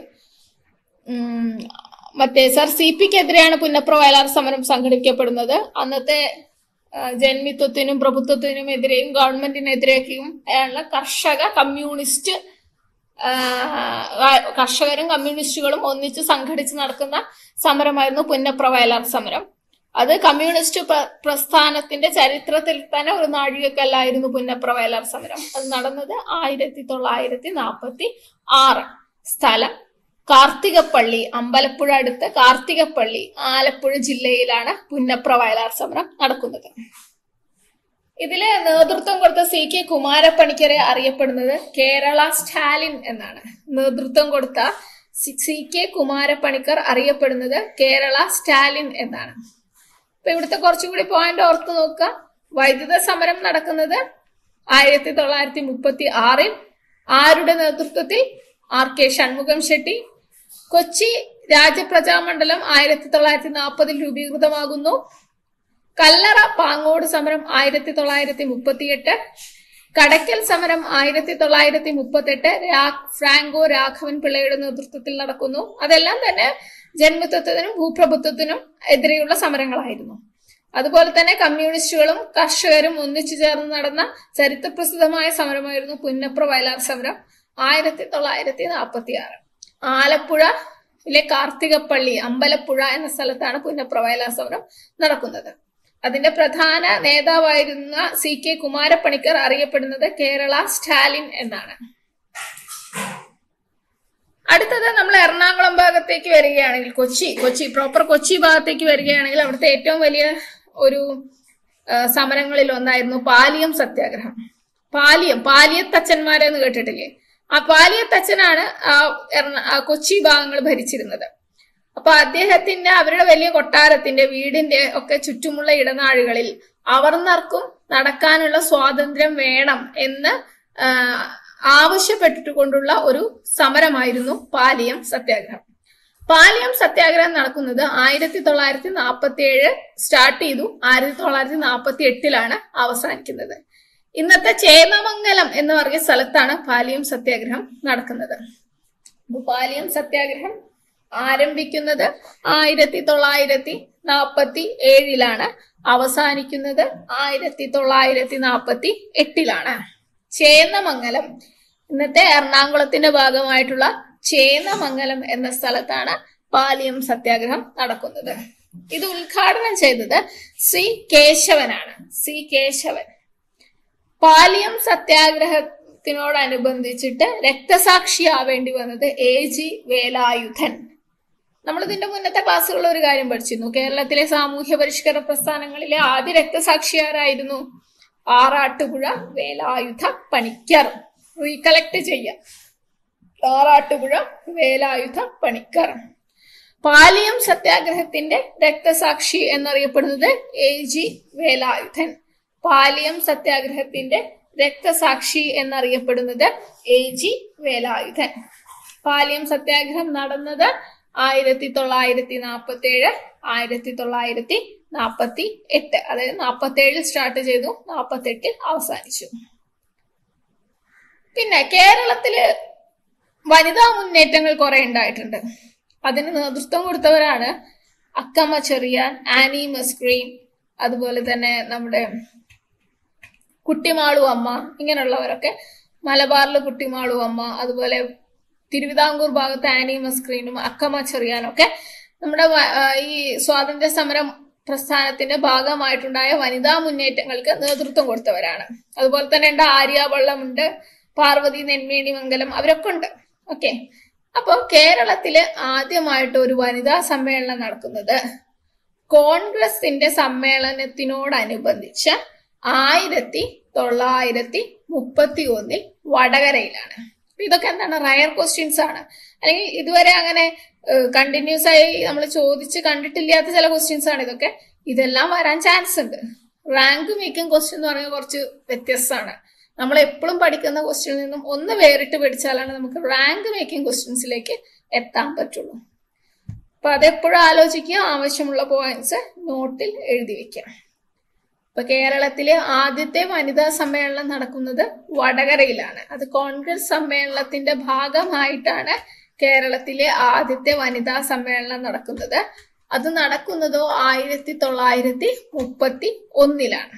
മറ്റേ സർ സി പിക്കെതിരെയാണ് പുന്നപ്ര വയലാർ സമരം സംഘടിപ്പിക്കപ്പെടുന്നത് അന്നത്തെ ആ, ജന്മിത്വത്തിനും പ്രഭുത്വത്തിനും എതിരെയും ഗവൺമെന്റിനെതിരെയും ഉള്ള കർഷക കമ്മ്യൂണിസ്റ്റ് ആ, ആ- കർഷകരും കമ്മ്യൂണിസ്റ്റുകളും ഒന്നിച്ച് സംഘടിച്ച് നടക്കുന്ന സമരമായിരുന്നു പുന്നപ്ര വയലാർ സമരം അത് കമ്മ്യൂണിസ്റ്റ് പ്ര- പ്രസ്ഥാനത്തിന്റെ ചരിത്രത്തിൽ തന്നെ ഒരു നാഴികക്കല്ലായിരുന്നു പുന്നപ്ര വയലാർ സമരം അത് നടന്നത് ആയിരത്തി തൊള്ളായിരത്തി നാൽപ്പത്തി ആറ് സ്ഥലം കാർത്തികപ്പള്ളി അമ്പലപ്പുഴ അടുത്ത് കാർത്തികപ്പള്ളി ആലപ്പുഴ ജില്ലയിലാണ് പുന്നപ്ര വയലാർ സമരം നടക്കുന്നത് ഇതില് നേതൃത്വം കൊടുത്ത സി കെ കുമാരപ്പണിക്കരെ അറിയപ്പെടുന്നത് കേരള സ്റ്റാലിൻ എന്നാണ് നേതൃത്വം കൊടുത്ത സി- സി കെ കുമാരപ്പണിക്കർ അറിയപ്പെടുന്നത് കേരള സ്റ്റാലിൻ എന്നാണ് അപ്പൊ ഇവിടുത്തെ കുറച്ചുകൂടി പോയിന്റ് ഓർത്ത് നോക്കുക വൈദ്യുത സമരം നടക്കുന്നത് ആയിരത്തി തൊള്ളായിരത്തി മുപ്പത്തി ആറിൽ ആരുടെ നേതൃത്വത്തിൽ ആർ കെ ഷൺമുഖം ഷെട്ടി കൊച്ചി രാജപ്രജാമണ്ഡലം ആയിരത്തി തൊള്ളായിരത്തി നാൽപ്പതിൽ രൂപീകൃതമാകുന്നു കല്ലറ പാങ്ങോട് സമരം ആയിരത്തി തൊള്ളായിരത്തി മുപ്പത്തിയെട്ട് കടയ്ക്കൽ സമരം ആയിരത്തി തൊള്ളായിരത്തി മുപ്പത്തെട്ട് രാ ഫ്രാങ്കോ രാഘവൻ പിള്ളയുടെ നേതൃത്വത്തിൽ നടക്കുന്നു അതെല്ലാം തന്നെ ജന്മത്വത്തിനും ഭൂപ്രഭുത്വത്തിനും എതിരെയുള്ള സമരങ്ങളായിരുന്നു അതുപോലെ തന്നെ കമ്മ്യൂണിസ്റ്റുകളും കർഷകരും ഒന്നിച്ചു ചേർന്ന് നടന്ന ചരിത്രപ്രസിദ്ധമായ സമരമായിരുന്നു പുന്നപ്ര വയലാർ സമരം ആയിരത്തി തൊള്ളായിരത്തി നാൽപ്പത്തി ആറ് ആലപ്പുഴയിലെ കാർത്തികപ്പള്ളി അമ്പലപ്പുഴ എന്ന സ്ഥലത്താണ് പുന്നപ്ര വയലാർ സമരം നടക്കുന്നത് അതിന്റെ പ്രധാന നേതാവായിരുന്ന സി കെ കുമാരപ്പണിക്കർ അറിയപ്പെടുന്നത് കേരള സ്റ്റാലിൻ എന്നാണ് അടുത്തത് നമ്മൾ എറണാകുളം ഭാഗത്തേക്ക് വരികയാണെങ്കിൽ കൊച്ചി കൊച്ചി പ്രോപ്പർ കൊച്ചി ഭാഗത്തേക്ക് വരികയാണെങ്കിൽ അവിടുത്തെ ഏറ്റവും വലിയ ഒരു ആ, സമരങ്ങളിൽ ഒന്നായിരുന്നു പാലിയം സത്യാഗ്രഹം പാലിയം പാലിയത്തച്ഛന്മാരെന്ന് കേട്ടിട്ടില്ലേ ആ പാലിയത്തച്ഛനാണ് ആ എറണ ആ കൊച്ചി ഭാഗങ്ങൾ ഭരിച്ചിരുന്നത് അപ്പൊ അദ്ദേഹത്തിന്റെ അവരുടെ വലിയ കൊട്ടാരത്തിന്റെ വീടിന്റെ ഒക്കെ ചുറ്റുമുള്ള ഇടനാഴികളിൽ അവർന്നർക്കും നടക്കാനുള്ള സ്വാതന്ത്ര്യം വേണം എന്ന് ആ, ആവശ്യപ്പെട്ടുകൊണ്ടുള്ള ഒരു സമരമായിരുന്നു പാലിയം സത്യാഗ്രഹം പാലിയം സത്യാഗ്രഹം നടക്കുന്നത് ആയിരത്തി തൊള്ളായിരത്തി നാൽപ്പത്തി ഏഴ് സ്റ്റാർട്ട് ചെയ്തു ആയിരത്തി തൊള്ളായിരത്തി നാൽപ്പത്തി എട്ടിലാണ് അവസാനിക്കുന്നത് ഇന്നത്തെ ചേന്നമംഗലം എന്ന് പറയുന്ന സ്ഥലത്താണ് പാലിയം സത്യാഗ്രഹം നടക്കുന്നത് അപ്പൊ പാലിയം സത്യാഗ്രഹം ആരംഭിക്കുന്നത് ആയിരത്തി തൊള്ളായിരത്തി നാൽപ്പത്തി ഏഴിലാണ് അവസാനിക്കുന്നത് ആയിരത്തി തൊള്ളായിരത്തി നാൽപ്പത്തി എട്ടിലാണ് ചേന്നമംഗലം ഇന്നത്തെ എറണാകുളത്തിന്റെ ഭാഗമായിട്ടുള്ള ചേന്നമംഗലം എന്ന സ്ഥലത്താണ് പാലിയം സത്യാഗ്രഹം നടക്കുന്നത് ഇത് ഉദ്ഘാടനം ചെയ്തത് സി കേശവനാണ് സി കേശവൻ പാലിയം സത്യാഗ്രഹത്തിനോടനുബന്ധിച്ചിട്ട് രക്തസാക്ഷിയാവേണ്ടി വന്നത് എ ജി വേലായുധൻ നമ്മൾ ഇതിന്റെ മുന്നത്തെ ക്ലാസ്സുകളിൽ ഒരു കാര്യം പഠിച്ചിരുന്നു കേരളത്തിലെ സാമൂഹ്യ പരിഷ്കരണ പ്രസ്ഥാനങ്ങളിലെ ആദ്യ രക്തസാക്ഷിയാരായിരുന്നു ആറാട്ടുപുഴ വേലായുധ പണിക്കർ റീകളക്ട് ചെയ്യാം ആറാട്ടുപുഴ വേലായുധ പണിക്കർ പാലിയം സത്യാഗ്രഹത്തിന്റെ രക്തസാക്ഷി എന്നറിയപ്പെടുന്നത് എ ജി വേലായുധൻ പാലിയം സത്യാഗ്രഹത്തിന്റെ രക്തസാക്ഷി എന്നറിയപ്പെടുന്നത് എ ജി വേലായുധൻ പാലിയം സത്യാഗ്രഹം നടന്നത് ആയിരത്തി തൊള്ളായിരത്തി നാൽപ്പത്തി ഏഴ് ആയിരത്തി തൊള്ളായിരത്തി നാൽപ്പത്തി എട്ട് അതായത് നാൽപ്പത്തി ഏഴിൽ സ്റ്റാർട്ട് ചെയ്തു നാൽപ്പത്തി എട്ടിൽ അവസാനിച്ചു പിന്നെ കേരളത്തില് വനിതാ മുന്നേറ്റങ്ങൾ കുറെ ഉണ്ടായിട്ടുണ്ട് അതിന് നേതൃത്വം കൊടുത്തവരാണ് അക്കമ്മ ചെറിയാൻ ആനി മസ്ക്രീൻ അതുപോലെ തന്നെ നമ്മുടെ കുട്ടിമാളു അമ്മ ഇങ്ങനെയുള്ളവരൊക്കെ മലബാറിൽ കുട്ടിമാളു അമ്മ അതുപോലെ തിരുവിതാംകൂർ ഭാഗത്ത് ആനി മസ്ക്രീനും അക്കമ്മ ചെറിയാനൊക്കെ നമ്മുടെ വ- ആ, ഈ സ്വാതന്ത്ര്യ സമരം പ്രസ്ഥാനത്തിന്റെ ഭാഗമായിട്ടുണ്ടായ വനിതാ മുന്നേറ്റങ്ങൾക്ക് നേതൃത്വം കൊടുത്തവരാണ് അതുപോലെ തന്നെ ഉണ്ട് ആര്യ വള്ളമുണ്ട് പാർവതി നെന്മേണി മംഗലം അവരൊക്കെ ഉണ്ട് ഓക്കെ അപ്പൊ കേരളത്തില് ആദ്യമായിട്ട് ഒരു വനിതാ സമ്മേളനം നടക്കുന്നത് കോൺഗ്രസിന്റെ സമ്മേളനത്തിനോടനുബന്ധിച്ച് ആയിരത്തി തൊള്ളായിരത്തി മുപ്പത്തി ഒന്നിൽ വടകരയിലാണ് അപ്പൊ ഇതൊക്കെ എന്താണ് റയർ ക്വസ്റ്റ്യൻസ് ആണ് അല്ലെങ്കിൽ ഇതുവരെ അങ്ങനെ കണ്ടിന്യൂസ് ആയി നമ്മൾ ചോദിച്ച് കണ്ടിട്ടില്ലാത്ത ചില ക്വസ്റ്റ്യൻസ് ആണ് ഇതൊക്കെ ഇതെല്ലാം വരാൻ ചാൻസ് ഉണ്ട് റാങ്ക് മേക്കിംഗ് ക്വസ്റ്റ്യൻ എന്ന് പറയുന്നത് കുറച്ച് വ്യത്യസ്തമാണ് നമ്മൾ എപ്പോഴും പഠിക്കുന്ന ക്വസ്റ്റ്യനിൽ നിന്നും ഒന്ന് വേറിട്ട് പഠിച്ചാലാണ് നമുക്ക് റാങ്ക് മേക്കിംഗ് ക്വസ്റ്റ്യൻസിലേക്ക് എത്താൻ പറ്റുള്ളൂ അപ്പൊ അതെപ്പോഴും ആലോചിക്കുക ആവശ്യമുള്ള പോയിന്റ്സ് നോട്ടിൽ എഴുതി വെക്കുക ഇപ്പൊ കേരളത്തിലെ ആദ്യത്തെ വനിതാ സമ്മേളനം നടക്കുന്നത് വടകരയിലാണ് അത് കോൺഗ്രസ് സമ്മേളനത്തിന്റെ ഭാഗമായിട്ടാണ് കേരളത്തിലെ ആദ്യത്തെ വനിതാ സമ്മേളനം നടക്കുന്നത് അത് നടക്കുന്നതോ ആയിരത്തി തൊള്ളായിരത്തി മുപ്പത്തി ഒന്നിലാണ്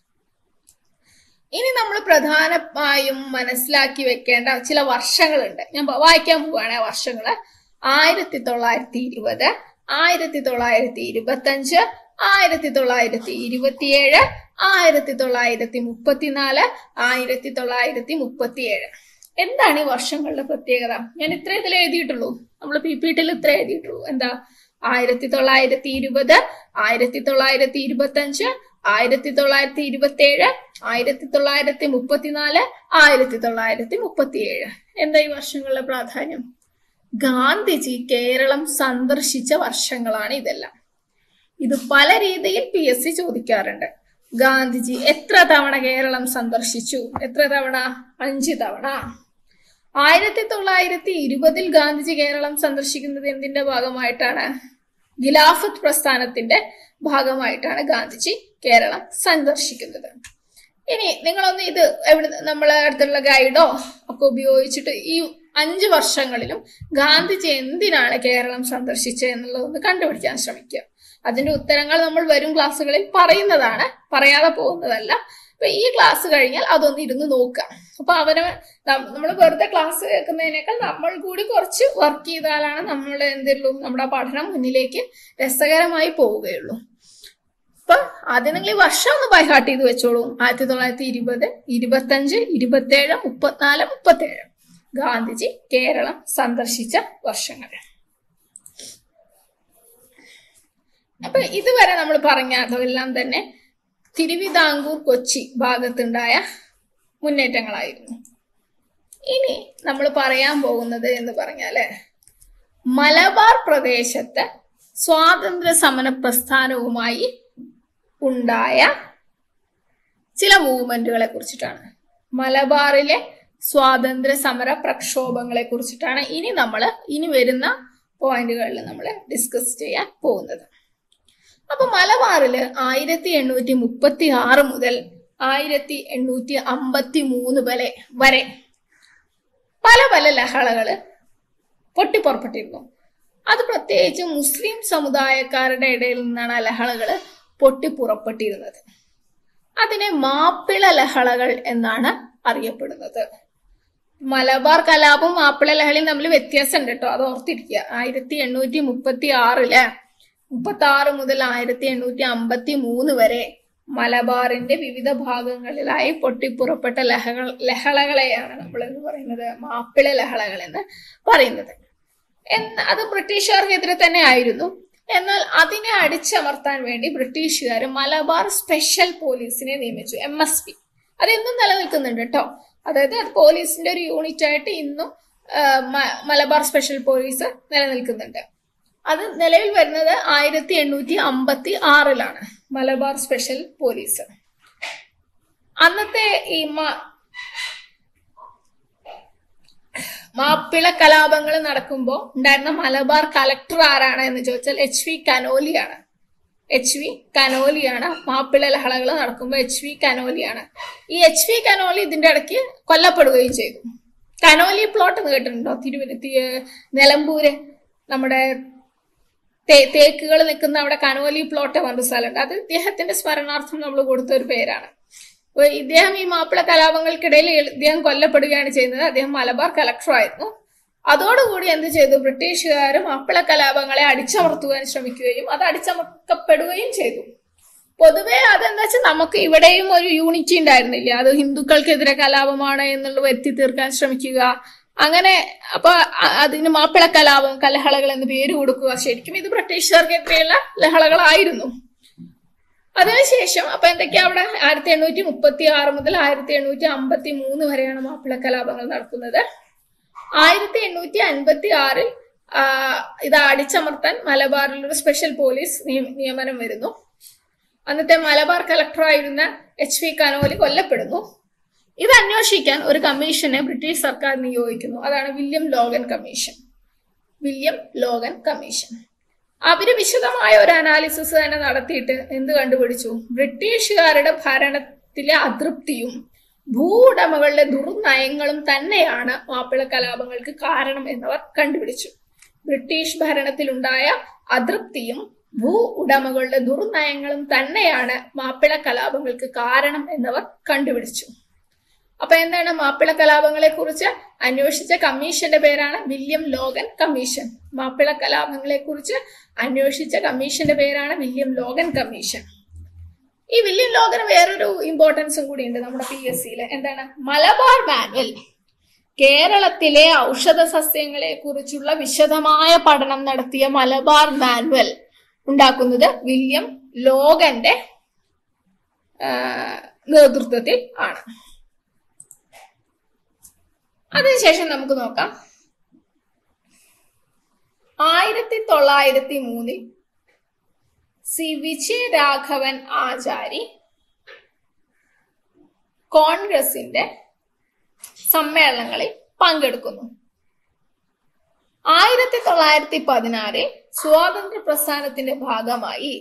ഇനി നമ്മൾ പ്രധാനമായും മനസ്സിലാക്കി വെക്കേണ്ട ചില വർഷങ്ങളുണ്ട് ഞാൻ പ- വായിക്കാൻ പോവുകയാണ് ആ വർഷങ്ങള് ആയിരത്തി തൊള്ളായിരത്തി ഇരുപത് ആയിരത്തി തൊള്ളായിരത്തി ഇരുപത്തി അഞ്ച് ആയിരത്തി തൊള്ളായിരത്തി ഇരുപത്തിയേഴ് ആയിരത്തി തൊള്ളായിരത്തി മുപ്പത്തിനാല് ആയിരത്തി തൊള്ളായിരത്തി മുപ്പത്തിയേഴ് എന്താണ് ഈ വർഷങ്ങളുടെ പ്രത്യേകത ഞാൻ ഇത്ര ഇതിൽ എഴുതിയിട്ടുള്ളൂ നമ്മൾ പി പി ടിയിൽ ഇത്ര എഴുതിയിട്ടുള്ളൂ എന്താ ആയിരത്തി തൊള്ളായിരത്തി ഇരുപത് ആയിരത്തി തൊള്ളായിരത്തി ഇരുപത്തി അഞ്ച് ആയിരത്തി തൊള്ളായിരത്തി ഇരുപത്തി ഏഴ് ആയിരത്തി തൊള്ളായിരത്തി മുപ്പത്തിനാല് ആയിരത്തി തൊള്ളായിരത്തി മുപ്പത്തിയേഴ് എന്താ ഈ വർഷങ്ങളുടെ പ്രാധാന്യം ഗാന്ധിജി കേരളം സന്ദർശിച്ച വർഷങ്ങളാണ് ഇതെല്ലാം ഇത് പല രീതിയിൽ പി എസ് സി ചോദിക്കാറുണ്ട് ഗാന്ധിജി എത്ര തവണ കേരളം സന്ദർശിച്ചു എത്ര തവണ അഞ്ച് തവണ ആയിരത്തി തൊള്ളായിരത്തി ഇരുപതിൽ ഗാന്ധിജി കേരളം സന്ദർശിക്കുന്നത് എന്തിന്റെ ഭാഗമായിട്ടാണ് ഖിലാഫത്ത് പ്രസ്ഥാനത്തിന്റെ ഭാഗമായിട്ടാണ് ഗാന്ധിജി കേരളം സന്ദർശിക്കുന്നത് ഇനി നിങ്ങളൊന്ന് ഇത് എവിടെ നമ്മളെ അടുത്തുള്ള ഗൈഡോ ഒക്കെ ഉപയോഗിച്ചിട്ട് ഈ അഞ്ച് വർഷങ്ങളിലും ഗാന്ധിജി എന്തിനാണ് കേരളം സന്ദർശിച്ചത് എന്നുള്ളതൊന്ന് കണ്ടുപിടിക്കാൻ ശ്രമിക്കുക അതിന്റെ ഉത്തരങ്ങൾ നമ്മൾ വരും ക്ലാസ്സുകളിൽ പറയുന്നതാണ് പറയാതെ പോകുന്നതല്ല അപ്പൊ ഈ ക്ലാസ് കഴിഞ്ഞാൽ അതൊന്ന് ഇരുന്ന് നോക്കുക അപ്പൊ അവന് നമ്മൾ വെറുതെ ക്ലാസ് കേൾക്കുന്നതിനേക്കാൾ നമ്മൾ കൂടി കുറച്ച് വർക്ക് ചെയ്താലാണ് നമ്മൾ എന്തെങ്കിലും നമ്മുടെ പഠനം മുന്നിലേക്ക് രസകരമായി പോവുകയുള്ളൂ അപ്പൊ ആദ്യം നിങ്ങൾ ഈ വർഷം ഒന്ന് ബൈഹാർട്ട് ചെയ്ത് വെച്ചോളൂ ആയിരത്തി തൊള്ളായിരത്തി ഇരുപത് ഇരുപത്തഞ്ച് ഇരുപത്തേഴ് മുപ്പത്തിനാല് മുപ്പത്തേഴ് ഗാന്ധിജി കേരളം സന്ദർശിച്ച വർഷങ്ങൾ അപ്പൊ ഇതുവരെ നമ്മൾ പറഞ്ഞതെല്ലാം തന്നെ തിരുവിതാംകൂർ കൊച്ചി ഭാഗത്തുണ്ടായ മുന്നേറ്റങ്ങളായിരുന്നു ഇനി നമ്മൾ പറയാൻ പോകുന്നത് എന്ന് പറഞ്ഞാല് മലബാർ പ്രദേശത്ത് സ്വാതന്ത്ര്യ സമര പ്രസ്ഥാനവുമായി ഉണ്ടായ ചില മൂവ്മെന്റുകളെ കുറിച്ചിട്ടാണ് മലബാറിലെ സ്വാതന്ത്ര്യ സമര പ്രക്ഷോഭങ്ങളെ കുറിച്ചിട്ടാണ് ഇനി നമ്മൾ ഇനി വരുന്ന പോയിന്റുകളിൽ നമ്മൾ ഡിസ്കസ് ചെയ്യാൻ പോകുന്നത് അപ്പൊ മലബാറില് ആയിരത്തി എണ്ണൂറ്റി മുപ്പത്തി ആറ് മുതൽ ആയിരത്തി എണ്ണൂറ്റി അമ്പത്തി മൂന്ന് വരെ വരെ പല പല ലഹളകള് പൊട്ടിപ്പുറപ്പെട്ടിരുന്നു അത് പ്രത്യേകിച്ച് മുസ്ലിം സമുദായക്കാരുടെ ഇടയിൽ നിന്നാണ് ആ ലഹളകള് പൊട്ടിപ്പുറപ്പെട്ടിരുന്നത് അതിനെ മാപ്പിള ലഹളകൾ എന്നാണ് അറിയപ്പെടുന്നത് മലബാർ കലാപവും മാപ്പിള ലഹളയും തമ്മിൽ വ്യത്യാസമുണ്ട് കേട്ടോ അത് ഓർത്തിരിക്കുക ആയിരത്തി എണ്ണൂറ്റി മുപ്പത്തി ആറില് മുപ്പത്തി ആറ് മുതൽ ആയിരത്തി എണ്ണൂറ്റി അമ്പത്തി മൂന്ന് വരെ മലബാറിന്റെ വിവിധ ഭാഗങ്ങളിലായി പൊട്ടിപ്പുറപ്പെട്ട ലഹകൾ ലഹളകളെയാണ് നമ്മൾ എന്ന് പറയുന്നത് മാപ്പിള ലഹളകൾ എന്ന് പറയുന്നത് എന്ന് അത് ബ്രിട്ടീഷുകാർക്കെതിരെ തന്നെ ആയിരുന്നു എന്നാൽ അതിനെ അടിച്ചമർത്താൻ വേണ്ടി ബ്രിട്ടീഷുകാർ മലബാർ സ്പെഷ്യൽ പോലീസിനെ നിയമിച്ചു എം എസ് പി അത് ഇന്നും നിലനിൽക്കുന്നുണ്ട് കേട്ടോ അതായത് അത് പോലീസിന്റെ ഒരു യൂണിറ്റ് ആയിട്ട് ഇന്നും ആ, മ- മലബാർ സ്പെഷ്യൽ പോലീസ് നിലനിൽക്കുന്നുണ്ട് അത് നിലവിൽ വരുന്നത് ആയിരത്തി എണ്ണൂറ്റി അമ്പത്തി ആറിലാണ് മലബാർ സ്പെഷ്യൽ പോലീസ് അന്നത്തെ ഈ മ- മാപ്പിള കലാപങ്ങൾ നടക്കുമ്പോൾ ഉണ്ടായിരുന്ന മലബാർ കലക്ടർ ആരാണ് എന്ന് ചോദിച്ചാൽ എച്ച് വി കനോലിയാണ് എച്ച് വി കനോലിയാണ് മാപ്പിള ലഹളകൾ നടക്കുമ്പോൾ എച്ച് വി കനോലിയാണ് ഈ എച്ച് വി കനോലി ഇതിന്റെ ഇടയ്ക്ക് കൊല്ലപ്പെടുകയും ചെയ്തു കനോലി പ്ലോട്ട് എന്ന് കേട്ടിട്ടുണ്ടോ തിരുവനന്തപുരത്ത് നിലമ്പൂര് നമ്മുടെ തേ- തേക്കുകൾ നിൽക്കുന്ന അവിടെ കനോലി പ്ലോട്ട് പറഞ്ഞ സ്ഥലമുണ്ട് അത് ഇദ്ദേഹത്തിന്റെ സ്മരണാർത്ഥം നമ്മൾ കൊടുത്ത ഒരു പേരാണ് അപ്പൊ ഇദ്ദേഹം ഈ മാപ്പിള കലാപങ്ങൾക്കിടയിൽ ഇദ്ദേഹം കൊല്ലപ്പെടുകയാണ് ചെയ്യുന്നത് അദ്ദേഹം മലബാർ കളക്ടർ ആയിരുന്നു അതോടുകൂടി എന്ത് ചെയ്തു ബ്രിട്ടീഷുകാർ മാപ്പിള കലാപങ്ങളെ അടിച്ചമർത്തുവാൻ ശ്രമിക്കുകയും അത് അടിച്ചമർത്തപ്പെടുകയും ചെയ്തു പൊതുവെ അതെന്താ വെച്ചാൽ നമുക്ക് ഇവിടെയും ഒരു യൂണിറ്റി ഉണ്ടായിരുന്നില്ല അത് ഹിന്ദുക്കൾക്കെതിരെ കലാപമാണ് എന്നുള്ളത് വരുത്തി തീർക്കാൻ ശ്രമിക്കുക അങ്ങനെ അപ്പൊ അ- അതിന് മാപ്പിള കലാപം കലഹളകൾ എന്ന് പേര് കൊടുക്കുക ശരിക്കും ഇത് ബ്രിട്ടീഷുകാർക്കെതിരെയുള്ള ലഹളകളായിരുന്നു അതിനുശേഷം അപ്പൊ എന്തൊക്കെയാ അവിടെ ആയിരത്തി എണ്ണൂറ്റി മുപ്പത്തി ആറ് മുതൽ ആയിരത്തി എണ്ണൂറ്റി അമ്പത്തി മൂന്ന് വരെയാണ് മാപ്പിള കലാപങ്ങൾ നടക്കുന്നത് ആയിരത്തി എണ്ണൂറ്റി അൻപത്തി ആറിൽ ഇത് അടിച്ചമർത്താൻ മലബാറിൽ ഒരു സ്പെഷ്യൽ പോലീസ് നിയ- നിയമനം വരുന്നു അന്നത്തെ മലബാർ കളക്ടറായിരുന്ന എച്ച് വി കനോലി കൊല്ലപ്പെടുന്നു ഇത് അന്വേഷിക്കാൻ ഒരു കമ്മീഷനെ ബ്രിട്ടീഷ് സർക്കാർ നിയോഗിക്കുന്നു അതാണ് William Logan commission William Logan commission അവര് വിശദമായ ഒരു അനാലിസിസ് തന്നെ നടത്തിയിട്ട് എന്ത് കണ്ടുപിടിച്ചു ബ്രിട്ടീഷുകാരുടെ ഭരണത്തിലെ അതൃപ്തിയും ഭൂവുടമകളുടെ ദുർനയങ്ങളും തന്നെയാണ് മാപ്പിള കലാപങ്ങൾക്ക് കാരണം എന്നവർ കണ്ടുപിടിച്ചു ബ്രിട്ടീഷ് ഭരണത്തിലുണ്ടായ അതൃപ്തിയും ഭൂ ഉടമകളുടെ ദുർനയങ്ങളും തന്നെയാണ് മാപ്പിള കലാപങ്ങൾക്ക് കാരണം എന്നവർ കണ്ടുപിടിച്ചു അപ്പൊ എന്താണ് മാപ്പിള കലാപങ്ങളെ കുറിച്ച് അന്വേഷിച്ച കമ്മീഷന്റെ പേരാണ് വില്യം ലോഗൻ കമ്മീഷൻ മാപ്പിള കലാപങ്ങളെ കുറിച്ച് അന്വേഷിച്ച കമ്മീഷന്റെ പേരാണ് വില്യം ലോഗൻ കമ്മീഷൻ ഈ വില്യം ലോഗന് വേറൊരു ഇമ്പോർട്ടൻസും കൂടി ഉണ്ട് നമ്മുടെ പി എസ് സിയിൽ എന്താണ് മലബാർ മാനുവൽ കേരളത്തിലെ ഔഷധ സസ്യങ്ങളെ കുറിച്ചുള്ള വിശദമായ പഠനം നടത്തിയ മലബാർ മാനുവൽ ഉണ്ടാക്കുന്നത് വില്യം ലോഗന്റെ ആ, നേതൃത്വത്തിൽ ആണ് അതിനുശേഷം നമുക്ക് നോക്കാം ആയിരത്തി തൊള്ളായിരത്തി മൂന്നിൽ സി വിജയ രാഘവൻ ആചാരി കോൺഗ്രസിന്റെ സമ്മേളനങ്ങളിൽ പങ്കെടുക്കുന്നു ആയിരത്തി തൊള്ളായിരത്തി പതിനാറിൽ സ്വാതന്ത്ര്യ പ്രസ്ഥാനത്തിന്റെ ഭാഗമായി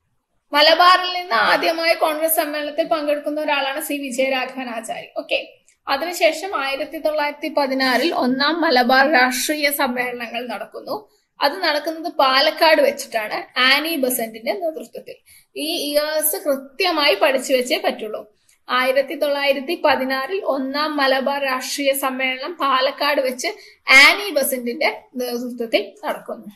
മലബാറിൽ നിന്ന് ആദ്യമായി കോൺഗ്രസ് സമ്മേളനത്തിൽ പങ്കെടുക്കുന്ന ഒരാളാണ് സി വിജയരാഘവൻ ആചാരി ഓക്കെ അതിനുശേഷം ആയിരത്തി തൊള്ളായിരത്തി പതിനാറിൽ ഒന്നാം മലബാർ രാഷ്ട്രീയ സമ്മേളനങ്ങൾ നടക്കുന്നു അത് നടക്കുന്നത് പാലക്കാട് വെച്ചിട്ടാണ് ആനി ബസന്റിന്റെ നേതൃത്വത്തിൽ ഈ ഇയേഴ്സ് കൃത്യമായി പഠിച്ചു വെച്ചേ പറ്റുള്ളൂ ആയിരത്തി തൊള്ളായിരത്തി പതിനാറിൽ ഒന്നാം മലബാർ രാഷ്ട്രീയ സമ്മേളനം പാലക്കാട് വെച്ച് ആനി ബസന്റിന്റെ നേതൃത്വത്തിൽ നടക്കുന്നു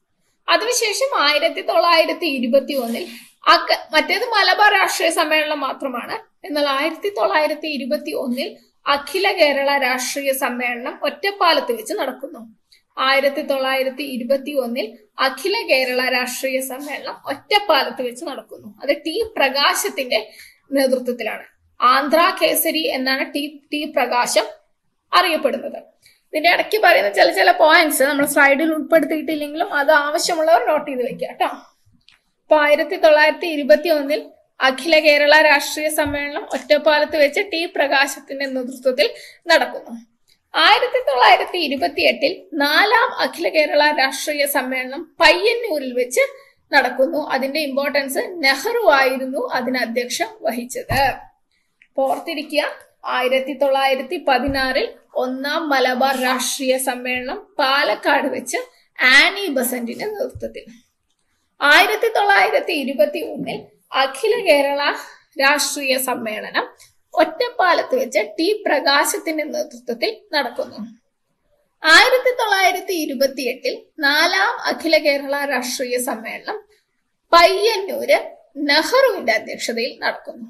അതിനുശേഷം ആയിരത്തി തൊള്ളായിരത്തി ഇരുപത്തി ഒന്നിൽ അക്ക മറ്റേത് മലബാർ രാഷ്ട്രീയ സമ്മേളനം മാത്രമാണ് എന്നാൽ ആയിരത്തി തൊള്ളായിരത്തി ഇരുപത്തി ഒന്നിൽ അഖില കേരള രാഷ്ട്രീയ സമ്മേളനം ഒറ്റപ്പാലത്ത് വെച്ച് നടക്കുന്നു ആയിരത്തി തൊള്ളായിരത്തി ഇരുപത്തി ഒന്നിൽ അഖില കേരള രാഷ്ട്രീയ സമ്മേളനം ഒറ്റപ്പാലത്ത് വെച്ച് നടക്കുന്നു അത് ടി പ്രകാശത്തിന്റെ നേതൃത്വത്തിലാണ് ആന്ധ്ര കേസരി എന്നാണ് ടി ടി പ്രകാശം അറിയപ്പെടുന്നത് ഇതിന്റെ ഇടയ്ക്ക് പറയുന്ന ചില ചില പോയിന്റ്സ് നമ്മൾ സ്ലൈഡിൽ ഉൾപ്പെടുത്തിയിട്ടില്ലെങ്കിലും അത് ആവശ്യമുള്ളവർ നോട്ട് ചെയ്ത് വെക്കുക കേട്ടോ അപ്പൊ ആയിരത്തി തൊള്ളായിരത്തി ഇരുപത്തി ഒന്നിൽ അഖില കേരള രാഷ്ട്രീയ സമ്മേളനം ഒറ്റപ്പാലത്ത് വെച്ച് ടി പ്രകാശത്തിന്റെ നേതൃത്വത്തിൽ നടക്കുന്നു ആയിരത്തി തൊള്ളായിരത്തി ഇരുപത്തി എട്ടിൽ നാലാം അഖില കേരള രാഷ്ട്രീയ സമ്മേളനം പയ്യന്നൂരിൽ വെച്ച് നടക്കുന്നു അതിന്റെ ഇമ്പോർട്ടൻസ് നെഹ്റു ആയിരുന്നു അതിന് അധ്യക്ഷം വഹിച്ചത് ഓർത്തിരിക്കുക ആയിരത്തി തൊള്ളായിരത്തി പതിനാറിൽ ഒന്നാം മലബാർ രാഷ്ട്രീയ സമ്മേളനം പാലക്കാട് വെച്ച് ആനി ബസന്റിന്റെ നേതൃത്വത്തിൽ ആയിരത്തി തൊള്ളായിരത്തി ഇരുപത്തി ഒന്നിൽ അഖില കേരള രാഷ്ട്രീയ സമ്മേളനം ഒറ്റപ്പാലത്ത് വെച്ച് ടി പ്രകാശത്തിന്റെ നേതൃത്വത്തിൽ നടക്കുന്നു ആയിരത്തി തൊള്ളായിരത്തി ഇരുപത്തി എട്ടിൽ നാലാം അഖില കേരള രാഷ്ട്രീയ സമ്മേളനം പയ്യന്നൂര് നെഹ്റുവിന്റെ അധ്യക്ഷതയിൽ നടക്കുന്നു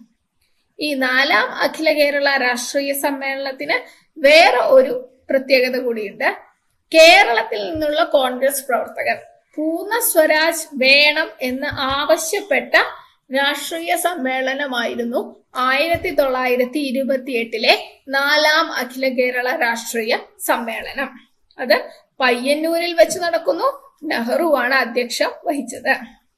ഈ നാലാം അഖില കേരള രാഷ്ട്രീയ സമ്മേളനത്തിന് വേറെ ഒരു പ്രത്യേകത കൂടിയുണ്ട് കേരളത്തിൽ നിന്നുള്ള കോൺഗ്രസ് പ്രവർത്തകർ പൂർണ്ണ സ്വരാജ് വേണം എന്ന് ആവശ്യപ്പെട്ട രാഷ്ട്രീയ സമ്മേളനമായിരുന്നു ആയിരത്തി തൊള്ളായിരത്തി ഇരുപത്തി എട്ടിലെ നാലാം അഖില കേരള രാഷ്ട്രീയ സമ്മേളനം അത് പയ്യന്നൂരിൽ വെച്ച് നടക്കുന്നു നെഹ്റുവാണ് അധ്യക്ഷം വഹിച്ചത്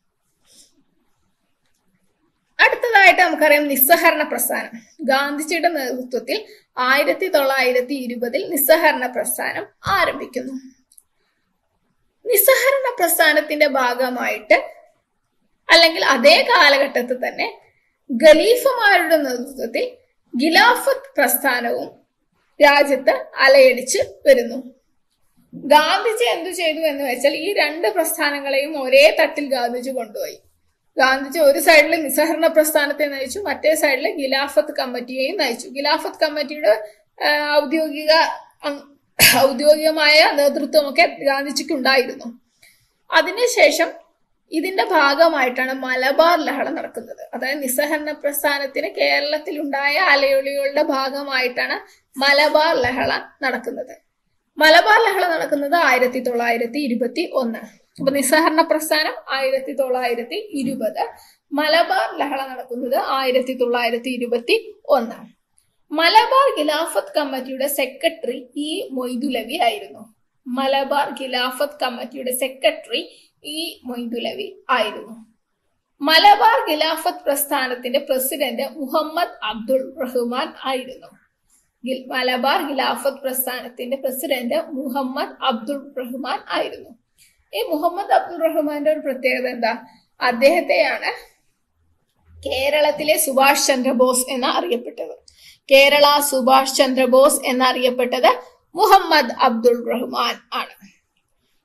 അടുത്തതായിട്ട് നമുക്കറിയാം നിസ്സഹരണ പ്രസ്ഥാനം ഗാന്ധിജിയുടെ നേതൃത്വത്തിൽ ആയിരത്തി തൊള്ളായിരത്തി ഇരുപതിൽ നിസ്സഹരണ പ്രസ്ഥാനം ആരംഭിക്കുന്നു നിസ്സഹരണ പ്രസ്ഥാനത്തിന്റെ ഭാഗമായിട്ട് അല്ലെങ്കിൽ അതേ കാലഘട്ടത്തിൽ തന്നെ ഖലീഫമാരുടെ നേതൃത്വത്തിൽ ഖിലാഫത്ത് പ്രസ്ഥാനവും രാജ്യത്ത് അലയടിച്ച് വരുന്നു ഗാന്ധിജി എന്തു ചെയ്തു എന്ന് വെച്ചാൽ ഈ രണ്ട് പ്രസ്ഥാനങ്ങളെയും ഒരേ തട്ടിൽ ഗാന്ധിജി കൊണ്ടുപോയി ഗാന്ധിജി ഒരു സൈഡിൽ നിസ്സഹരണ പ്രസ്ഥാനത്തെ നയിച്ചു മറ്റേ സൈഡിൽ ഖിലാഫത്ത് കമ്മിറ്റിയെയും നയിച്ചു ഖിലാഫത്ത് കമ്മിറ്റിയുടെ ആ, ഔദ്യോഗിക അങ്- ഔദ്യോഗികമായ നേതൃത്വമൊക്കെ ഗാന്ധിജിക്ക് ഉണ്ടായിരുന്നു അതിനുശേഷം ഇതിന്റെ ഭാഗമായിട്ടാണ് മലബാർ ലഹള നടക്കുന്നത് അതായത് നിസ്സഹരണ പ്രസ്ഥാനത്തിന് കേരളത്തിൽ ഉണ്ടായ അലയൊളികളുടെ ഭാഗമായിട്ടാണ് മലബാർ ലഹള നടക്കുന്നത് മലബാർ ലഹള നടക്കുന്നത് ആയിരത്തി തൊള്ളായിരത്തി ഇരുപത്തി ഒന്ന് അപ്പൊ നിസ്സഹരണ പ്രസ്ഥാനം ആയിരത്തി തൊള്ളായിരത്തി ഇരുപത് മലബാർ ലഹള നടക്കുന്നത് ആയിരത്തി തൊള്ളായിരത്തി ഇരുപത്തി ഒന്ന് മലബാർ ഖിലാഫത്ത് കമ്മിറ്റിയുടെ സെക്രട്ടറി ഇ മൊയ്തുലവി ആയിരുന്നു മലബാർ ഖിലാഫത്ത് കമ്മിറ്റിയുടെ സെക്രട്ടറി ഇ മൊയ്തുലവി ആയിരുന്നു മലബാർ ഖിലാഫത്ത് പ്രസ്ഥാനത്തിന്റെ പ്രസിഡന്റ് മുഹമ്മദ് അബ്ദുൾ റഹ്മാൻ ആയിരുന്നു ഗിൽ- മലബാർ ഖിലാഫത്ത് പ്രസ്ഥാനത്തിന്റെ പ്രസിഡന്റ് മുഹമ്മദ് അബ്ദുൾ റഹ്മാൻ ആയിരുന്നു ഈ മുഹമ്മദ് അബ്ദുൾ റഹ്മാന്റെ ഒരു പ്രത്യേകത എന്താ അദ്ദേഹത്തെയാണ് കേരളത്തിലെ സുഭാഷ് ചന്ദ്രബോസ് എന്ന് അറിയപ്പെട്ടത് കേരള സുഭാഷ് ചന്ദ്രബോസ് എന്നറിയപ്പെട്ടത് മുഹമ്മദ് അബ്ദുൾ റഹ്മാൻ ആണ്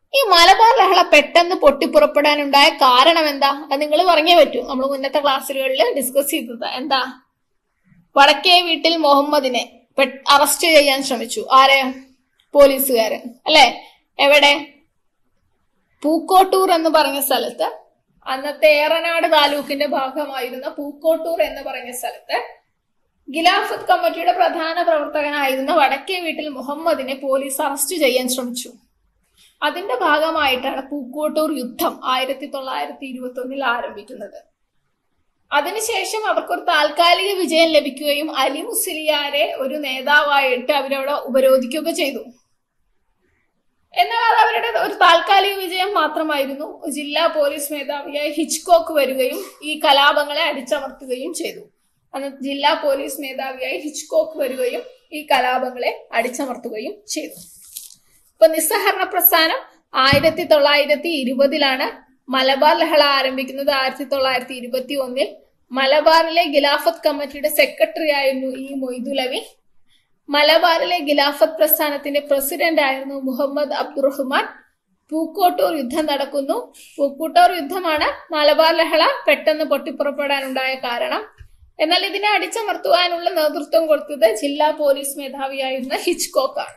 ഈ മലബാർ ലഹള പെട്ടെന്ന് പൊട്ടിപ്പുറപ്പെടാനുണ്ടായ കാരണം എന്താ അത് നിങ്ങൾ പറഞ്ഞേ പറ്റൂ നമ്മൾ മുന്നത്തെ ക്ലാസ്സുകളിൽ ഡിസ്കസ് ചെയ്തത് എന്താ വടക്കേ വീട്ടിൽ മുഹമ്മദിനെ അറസ്റ്റ് ചെയ്യാൻ ശ്രമിച്ചു ആരെ പോലീസുകാരൻ അല്ലെ എവിടെ പൂക്കോട്ടൂർ എന്ന് പറഞ്ഞ സ്ഥലത്ത് അന്നത്തെ ഏറനാട് താലൂക്കിന്റെ ഭാഗമായിരുന്ന പൂക്കോട്ടൂർ എന്ന് പറഞ്ഞ സ്ഥലത്ത് ഗിലാഫത്ത് കമ്മിറ്റിയുടെ പ്രധാന പ്രവർത്തകനായിരുന്ന വടക്കേ വീട്ടിൽ മുഹമ്മദിനെ പോലീസ് അറസ്റ്റ് ചെയ്യാൻ ശ്രമിച്ചു അതിന്റെ ഭാഗമായിട്ടാണ് പൂക്കോട്ടൂർ യുദ്ധം ആയിരത്തി തൊള്ളായിരത്തി ഇരുപത്തി ഒന്നിൽ ആരംഭിക്കുന്നത് അതിനുശേഷം അവർക്കൊരു താൽക്കാലിക വിജയം ലഭിക്കുകയും അലി മുസ്ലിയാരെ ഒരു നേതാവായിട്ട് അവരവിടെ ഉപരോധിക്കുകയൊക്കെ ചെയ്തു എന്നാൽ അത് അവരുടെ ഒരു താൽക്കാലിക വിജയം മാത്രമായിരുന്നു ജില്ലാ പോലീസ് മേധാവിയായ ഹിച്ച്കോക്ക് വരികയും ഈ കലാപങ്ങളെ അടിച്ചമർത്തുകയും ചെയ്തു അന്ന് ജില്ലാ പോലീസ് മേധാവിയായി ഹിച്ച്കോക്ക് വരികയും ഈ കലാപങ്ങളെ അടിച്ചമർത്തുകയും ചെയ്തു ഇപ്പൊ നിസ്സഹരണ പ്രസ്ഥാനം ആയിരത്തി തൊള്ളായിരത്തി ഇരുപതിലാണ് മലബാർ ലഹള ആരംഭിക്കുന്നത് ആയിരത്തി തൊള്ളായിരത്തി ഇരുപത്തി ഒന്നിൽ മലബാറിലെ ഖിലാഫത്ത് കമ്മിറ്റിയുടെ സെക്രട്ടറി ആയിരുന്നു ഈ മൊയ്തുലവി മലബാറിലെ ഖിലാഫത്ത് പ്രസ്ഥാനത്തിന്റെ പ്രസിഡന്റ് ആയിരുന്നു മുഹമ്മദ് അബ്ദുറഹ്മാൻ പൂക്കോട്ടൂർ യുദ്ധം നടക്കുന്നു പൂക്കോട്ടൂർ യുദ്ധമാണ് മലബാർ ലഹള പെട്ടെന്ന് പൊട്ടിപ്പുറപ്പെടാനുണ്ടായ കാരണം എന്നാൽ ഇതിനെ അടിച്ചമർത്തുവാനുള്ള നേതൃത്വം കൊടുത്തത് ജില്ലാ പോലീസ് മേധാവിയായിരുന്ന ഹിച്ച്കോക്കാണ്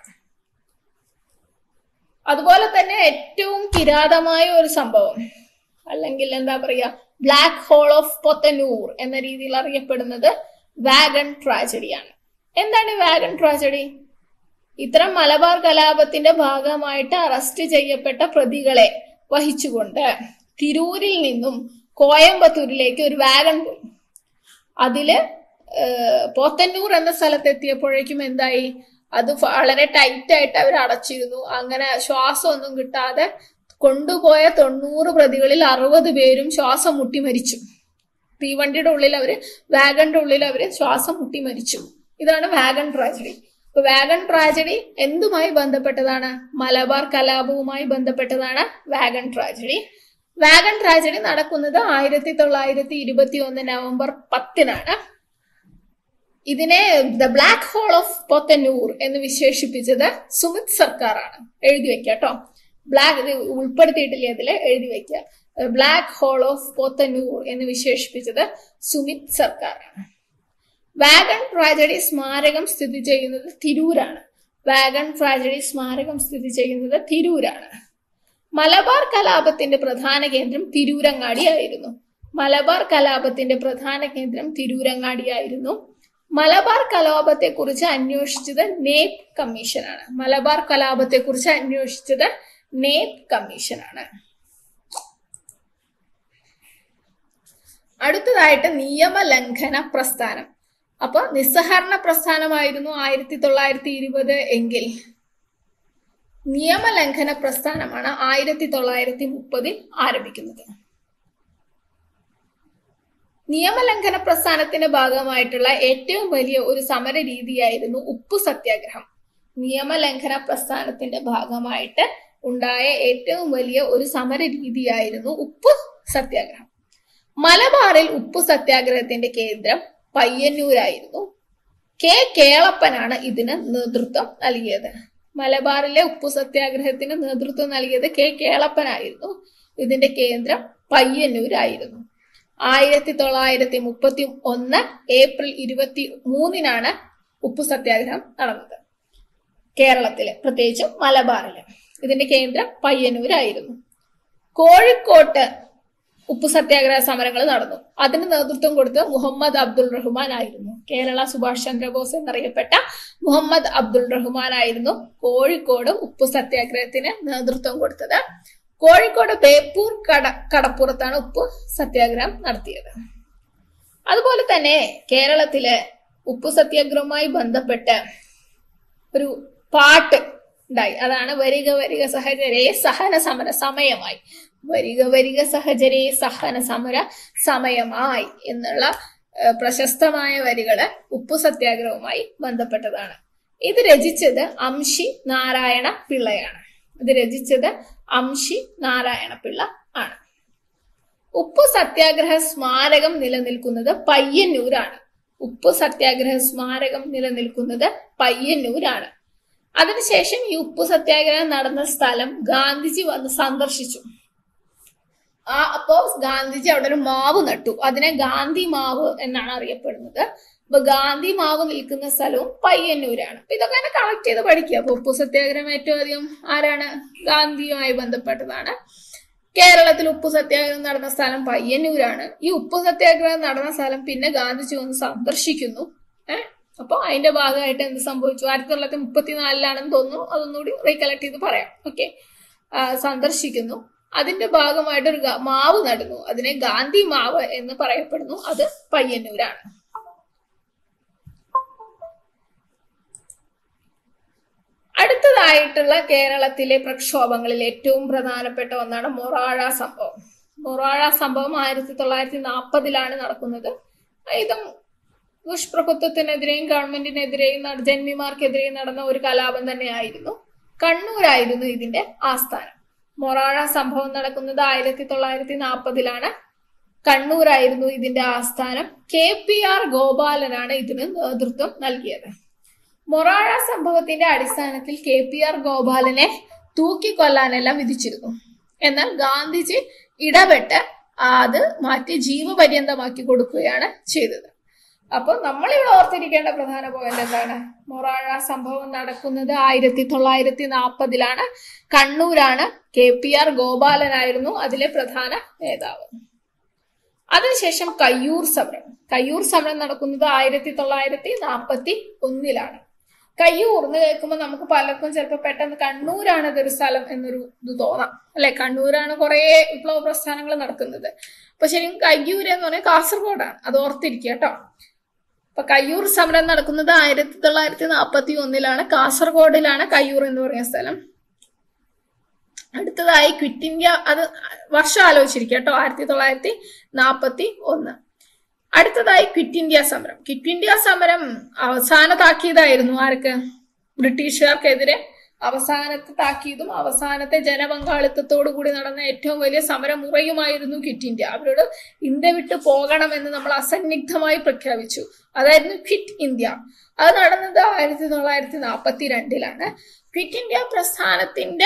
അതുപോലെ തന്നെ ഏറ്റവും കിരാതമായ ഒരു സംഭവം അല്ലെങ്കിൽ എന്താ പറയാ ബ്ലാക്ക് ഹോൾ ഓഫ് പൊത്തനൂർ എന്ന രീതിയിൽ അറിയപ്പെടുന്നത് വാഗൺ ട്രാജഡിയാണ് എന്താണ് വാഗൺ ട്രാജഡി ഇത്തരം മലബാർ കലാപത്തിന്റെ ഭാഗമായിട്ട് അറസ്റ്റ് ചെയ്യപ്പെട്ട പ്രതികളെ വഹിച്ചുകൊണ്ട് തിരൂരിൽ നിന്നും കോയമ്പത്തൂരിലേക്ക് ഒരു വാഗൺ പോയി അതില് പോത്തന്നൂർ എന്ന സ്ഥലത്ത് എത്തിയപ്പോഴേക്കും എന്തായി അത് വളരെ ടൈറ്റ് ആയിട്ട് അവർ അടച്ചിരുന്നു അങ്ങനെ ശ്വാസമൊന്നും കിട്ടാതെ കൊണ്ടുപോയ തൊണ്ണൂറ് പ്രതികളിൽ അറുപത് പേരും ശ്വാസം മുട്ടി മരിച്ചു തീവണ്ടിയുടെ ഉള്ളിൽ അവര് വാഗണിന്റെ ഉള്ളിൽ അവര് ശ്വാസം മുട്ടി മരിച്ചു ഇതാണ് വാഗൺ ട്രാജഡി അപ്പൊ വാഗൺ ട്രാജഡി എന്തുമായി ബന്ധപ്പെട്ടതാണ് മലബാർ കലാപവുമായി ബന്ധപ്പെട്ടതാണ് വാഗൺ ട്രാജഡി വാഗൺ ട്രാജഡി നടക്കുന്നത് ആയിരത്തി തൊള്ളായിരത്തി ഇരുപത്തി ഒന്ന് നവംബർ പത്തിനാണ് ഇതിനെ the black hole of Podanur എന്ന് വിശേഷിപ്പിച്ചത് സുമിത് സർക്കാരാണ് എഴുതി വെക്കുക കേട്ടോ ബ്ലാക്ക് ഇത് ഉൾപ്പെടുത്തിയിട്ടില്ല അതില് എഴുതി വെക്കുക ബ്ലാക്ക് ഹോൾ ഓഫ് പോത്തന്നൂർ എന്ന് വിശേഷിപ്പിച്ചത് സുമിത് സർക്കാരാണ് വാഗൺ ട്രാജഡി സ്മാരകം സ്ഥിതി ചെയ്യുന്നത് തിരൂരാണ് വാഗൺ ട്രാജഡി സ്മാരകം സ്ഥിതി ചെയ്യുന്നത് തിരൂരാണ് മലബാർ കലാപത്തിന്റെ പ്രധാന കേന്ദ്രം തിരൂരങ്ങാടി ആയിരുന്നു മലബാർ കലാപത്തിന്റെ പ്രധാന കേന്ദ്രം തിരൂരങ്ങാടിയായിരുന്നു മലബാർ കലാപത്തെ കുറിച്ച് അന്വേഷിച്ചത് നേപ് കമ്മീഷനാണ് മലബാർ കലാപത്തെ കുറിച്ച് അന്വേഷിച്ചത് നേപ് കമ്മീഷനാണ് അടുത്തതായിട്ട് നിയമലംഘന പ്രസ്ഥാനം അപ്പൊ നിസ്സഹരണ പ്രസ്ഥാനമായിരുന്നു ആയിരത്തി തൊള്ളായിരത്തി ഇരുപത് എങ്കിൽ നിയമലംഘന പ്രസ്ഥാനമാണ് ആയിരത്തി തൊള്ളായിരത്തി മുപ്പതിൽ ആരംഭിക്കുന്നത് നിയമലംഘന പ്രസ്ഥാനത്തിന്റെ ഭാഗമായിട്ടുള്ള ഏറ്റവും വലിയ ഒരു സമര രീതിയായിരുന്നു ഉപ്പു സത്യാഗ്രഹം നിയമലംഘന പ്രസ്ഥാനത്തിന്റെ ഭാഗമായിട്ട് ഉണ്ടായ ഏറ്റവും വലിയ ഒരു സമര രീതിയായിരുന്നു ഉപ്പു സത്യാഗ്രഹം മലബാറിൽ ഉപ്പു സത്യാഗ്രഹത്തിന്റെ കേന്ദ്രം പയ്യന്നൂരായിരുന്നു കെ കേളപ്പനാണ് ഇതിന് നേതൃത്വം നൽകിയത് മലബാറിലെ ഉപ്പു സത്യാഗ്രഹത്തിന് നേതൃത്വം നൽകിയത് കെ കേളപ്പനായിരുന്നു ഇതിന്റെ കേന്ദ്രം പയ്യന്നൂരായിരുന്നു ആയിരത്തി തൊള്ളായിരത്തി മുപ്പത്തി ഒന്ന് ഏപ്രിൽ ഇരുപത്തി മൂന്നിനാണ് ഉപ്പു സത്യാഗ്രഹം നടന്നത് കേരളത്തില് പ്രത്യേകിച്ചും മലബാറില് ഇതിന്റെ കേന്ദ്രം പയ്യന്നൂരായിരുന്നു കോഴിക്കോട്ട് ഉപ്പു സത്യാഗ്രഹ സമരങ്ങൾ നടന്നു അതിന് നേതൃത്വം കൊടുത്തത് മുഹമ്മദ് അബ്ദുൾ റഹ്മാൻ ആയിരുന്നു കേരള സുഭാഷ് ചന്ദ്രബോസ് എന്നറിയപ്പെട്ട മുഹമ്മദ് അബ്ദുൾ റഹ്മാൻ ആയിരുന്നു കോഴിക്കോട് ഉപ്പു സത്യാഗ്രഹത്തിന് നേതൃത്വം കൊടുത്തത് കോഴിക്കോട് ബേപ്പൂർ കട കടപ്പുറത്താണ് ഉപ്പ് സത്യാഗ്രഹം നടത്തിയത് അതുപോലെ തന്നെ കേരളത്തിലെ ഉപ്പു സത്യാഗ്രഹവുമായി ബന്ധപ്പെട്ട് ഒരു പാട്ട് ഉണ്ടായി അതാണ് വരിക വരിക സഹചരേ സഹന സമര സമയമായി വരിക വരിക സഹചരേ സഹന സമര സമയമായി എന്നുള്ള ഏഹ്, പ്രശസ്തമായ വരികള് ഉപ്പു സത്യാഗ്രഹവുമായി ബന്ധപ്പെട്ടതാണ് ഇത് രചിച്ചത് അംശി നാരായണ പിള്ളയാണ് ഇത് രചിച്ചത് അംശി നാരായണ പിള്ള ആണ് ഉപ്പു സത്യാഗ്രഹ സ്മാരകം നിലനിൽക്കുന്നത് പയ്യന്നൂരാണ് ഉപ്പു സത്യാഗ്രഹ സ്മാരകം നിലനിൽക്കുന്നത് പയ്യന്നൂരാണ് അതിനുശേഷം ഈ ഉപ്പു സത്യാഗ്രഹം നടന്ന സ്ഥലം ഗാന്ധിജി വന്ന് സന്ദർശിച്ചു ആ അപ്പോ ഗാന്ധിജി അവിടെ ഒരു മാവ് നട്ടു അതിനെ ഗാന്ധി മാവ് എന്നാണ് അറിയപ്പെടുന്നത് അപ്പൊ ഗാന്ധി മാവ് നിൽക്കുന്ന സ്ഥലവും പയ്യന്നൂരാണ് അപ്പൊ ഇതൊക്കെ തന്നെ കണക്ട് ചെയ്ത് പഠിക്കുക അപ്പൊ ഉപ്പു സത്യാഗ്രഹം ഏറ്റവും അധികം ആരാണ് ഗാന്ധിയുമായി ബന്ധപ്പെട്ടതാണ് കേരളത്തിൽ ഉപ്പു സത്യാഗ്രഹം നടന്ന സ്ഥലം പയ്യന്നൂരാണ് ഈ ഉപ്പു സത്യാഗ്രഹം നടന്ന സ്ഥലം പിന്നെ ഗാന്ധിജി ഒന്ന് സന്ദർശിക്കുന്നു ഏഹ് അപ്പൊ അതിന്റെ ഭാഗമായിട്ട് എന്ത് സംഭവിച്ചു ആയിരത്തി തൊള്ളായിരത്തി മുപ്പത്തിനാലിലാണെന്ന് തോന്നുന്നു അതൊന്നുകൂടി റീകളക്ട് ചെയ്ത് പറയാം ഓക്കെ സന്ദർശിക്കുന്നു അതിന്റെ ഭാഗമായിട്ട് ഒരു ഗ- മാവ് നടുന്നു അതിനെ ഗാന്ധി മാവ് എന്ന് പറയപ്പെടുന്നു അത് പയ്യന്നൂരാണ് അടുത്തതായിട്ടുള്ള കേരളത്തിലെ പ്രക്ഷോഭങ്ങളിൽ ഏറ്റവും പ്രധാനപ്പെട്ട ഒന്നാണ് മൊറാഴ സംഭവം മൊറാഴ സംഭവം ആയിരത്തി തൊള്ളായിരത്തി നാൽപ്പതിലാണ് നടക്കുന്നത് ഇതും ദുഷ്പ്രഭുത്വത്തിനെതിരെയും ഗവൺമെന്റിനെതിരെയും നട- ജന്മിമാർക്കെതിരെയും നടന്ന ഒരു കലാപം തന്നെയായിരുന്നു കണ്ണൂരായിരുന്നു ഇതിന്റെ ആസ്ഥാനം മൊറാഴ സംഭവം നടക്കുന്നത് ആയിരത്തി തൊള്ളായിരത്തി നാൽപ്പതിലാണ് കണ്ണൂരായിരുന്നു ഇതിന്റെ ആസ്ഥാനം കെ പി ആർ ഗോപാലനാണ് ഇതിന് നേതൃത്വം നൽകിയത് മൊറാഴ സംഭവത്തിന്റെ അടിസ്ഥാനത്തിൽ കെ പി ആർ ഗോപാലനെ തൂക്കിക്കൊല്ലാനെല്ലാം വിധിച്ചിരുന്നു എന്നാൽ ഗാന്ധിജി ഇടപെട്ട് അത് മാറ്റി ജീവപര്യന്തമാക്കി കൊടുക്കുകയാണ് ചെയ്തത് അപ്പോൾ നമ്മളിവിടെ ഓർത്തിരിക്കേണ്ട പ്രധാന പോയിന്റ് എന്താണ് മൊറാഴ സംഭവം നടക്കുന്നത് ആയിരത്തി തൊള്ളായിരത്തി നാൽപ്പതിലാണ് കണ്ണൂരാണ് കെ പി ആർ ഗോപാലനായിരുന്നു അതിലെ പ്രധാന നേതാവ് അതിനുശേഷം കയ്യൂർ സമരം കയ്യൂർ സമരം നടക്കുന്നത് ആയിരത്തി തൊള്ളായിരത്തി നാൽപ്പത്തി ഒന്നിലാണ് കയ്യൂർ എന്ന് കേൾക്കുമ്പോൾ നമുക്ക് പലർക്കും ചിലപ്പോൾ പെട്ടെന്ന് കണ്ണൂരാണ് ഇതൊരു സ്ഥലം എന്നൊരു ഇത് തോന്നാം അല്ലെ കണ്ണൂരാണ് കുറേ വിപ്ലവ പ്രസ്ഥാനങ്ങൾ നടക്കുന്നത് അപ്പൊ ശരിക്കും കയ്യൂർ എന്ന് പറഞ്ഞാൽ കാസർഗോഡാണ് അത് ഓർത്തിരിക്കുക കേട്ടോ അപ്പൊ കയ്യൂർ സമരം നടക്കുന്നത് ആയിരത്തി തൊള്ളായിരത്തി നാൽപ്പത്തി ഒന്നിലാണ് കാസർഗോഡിലാണ് കയ്യൂർ എന്ന് പറയുന്ന സ്ഥലം അടുത്തതായി ക്വിറ്റ് ഇന്ത്യ അത് വർഷം ആലോചിച്ചിരിക്കുക കേട്ടോ ആയിരത്തി തൊള്ളായിരത്തി നാൽപ്പത്തി ഒന്ന് അടുത്തതായി ക്വിറ്റ് ഇന്ത്യ സമരം ക്വിറ്റ് ഇന്ത്യ സമരം അവസാന താക്കീതായിരുന്നു ആർക്ക് ബ്രിട്ടീഷുകാർക്കെതിരെ അവസാനത്തെ താക്കീതും അവസാനത്തെ ജനപങ്കാളിത്തത്തോടു കൂടി നടന്ന ഏറ്റവും വലിയ സമരമുറയുമായിരുന്നു ക്വിറ്റ് ഇന്ത്യ അവരോട് ഇന്ത്യ വിട്ടു പോകണമെന്ന് നമ്മൾ അസന്നിഗ്ധമായി പ്രഖ്യാപിച്ചു അതായിരുന്നു ക്വിറ്റ് ഇന്ത്യ അത് നടന്നത് ആയിരത്തി തൊള്ളായിരത്തി നാൽപ്പത്തി രണ്ടിലാണ് ക്വിറ്റ് ഇന്ത്യ പ്രസ്ഥാനത്തിന്റെ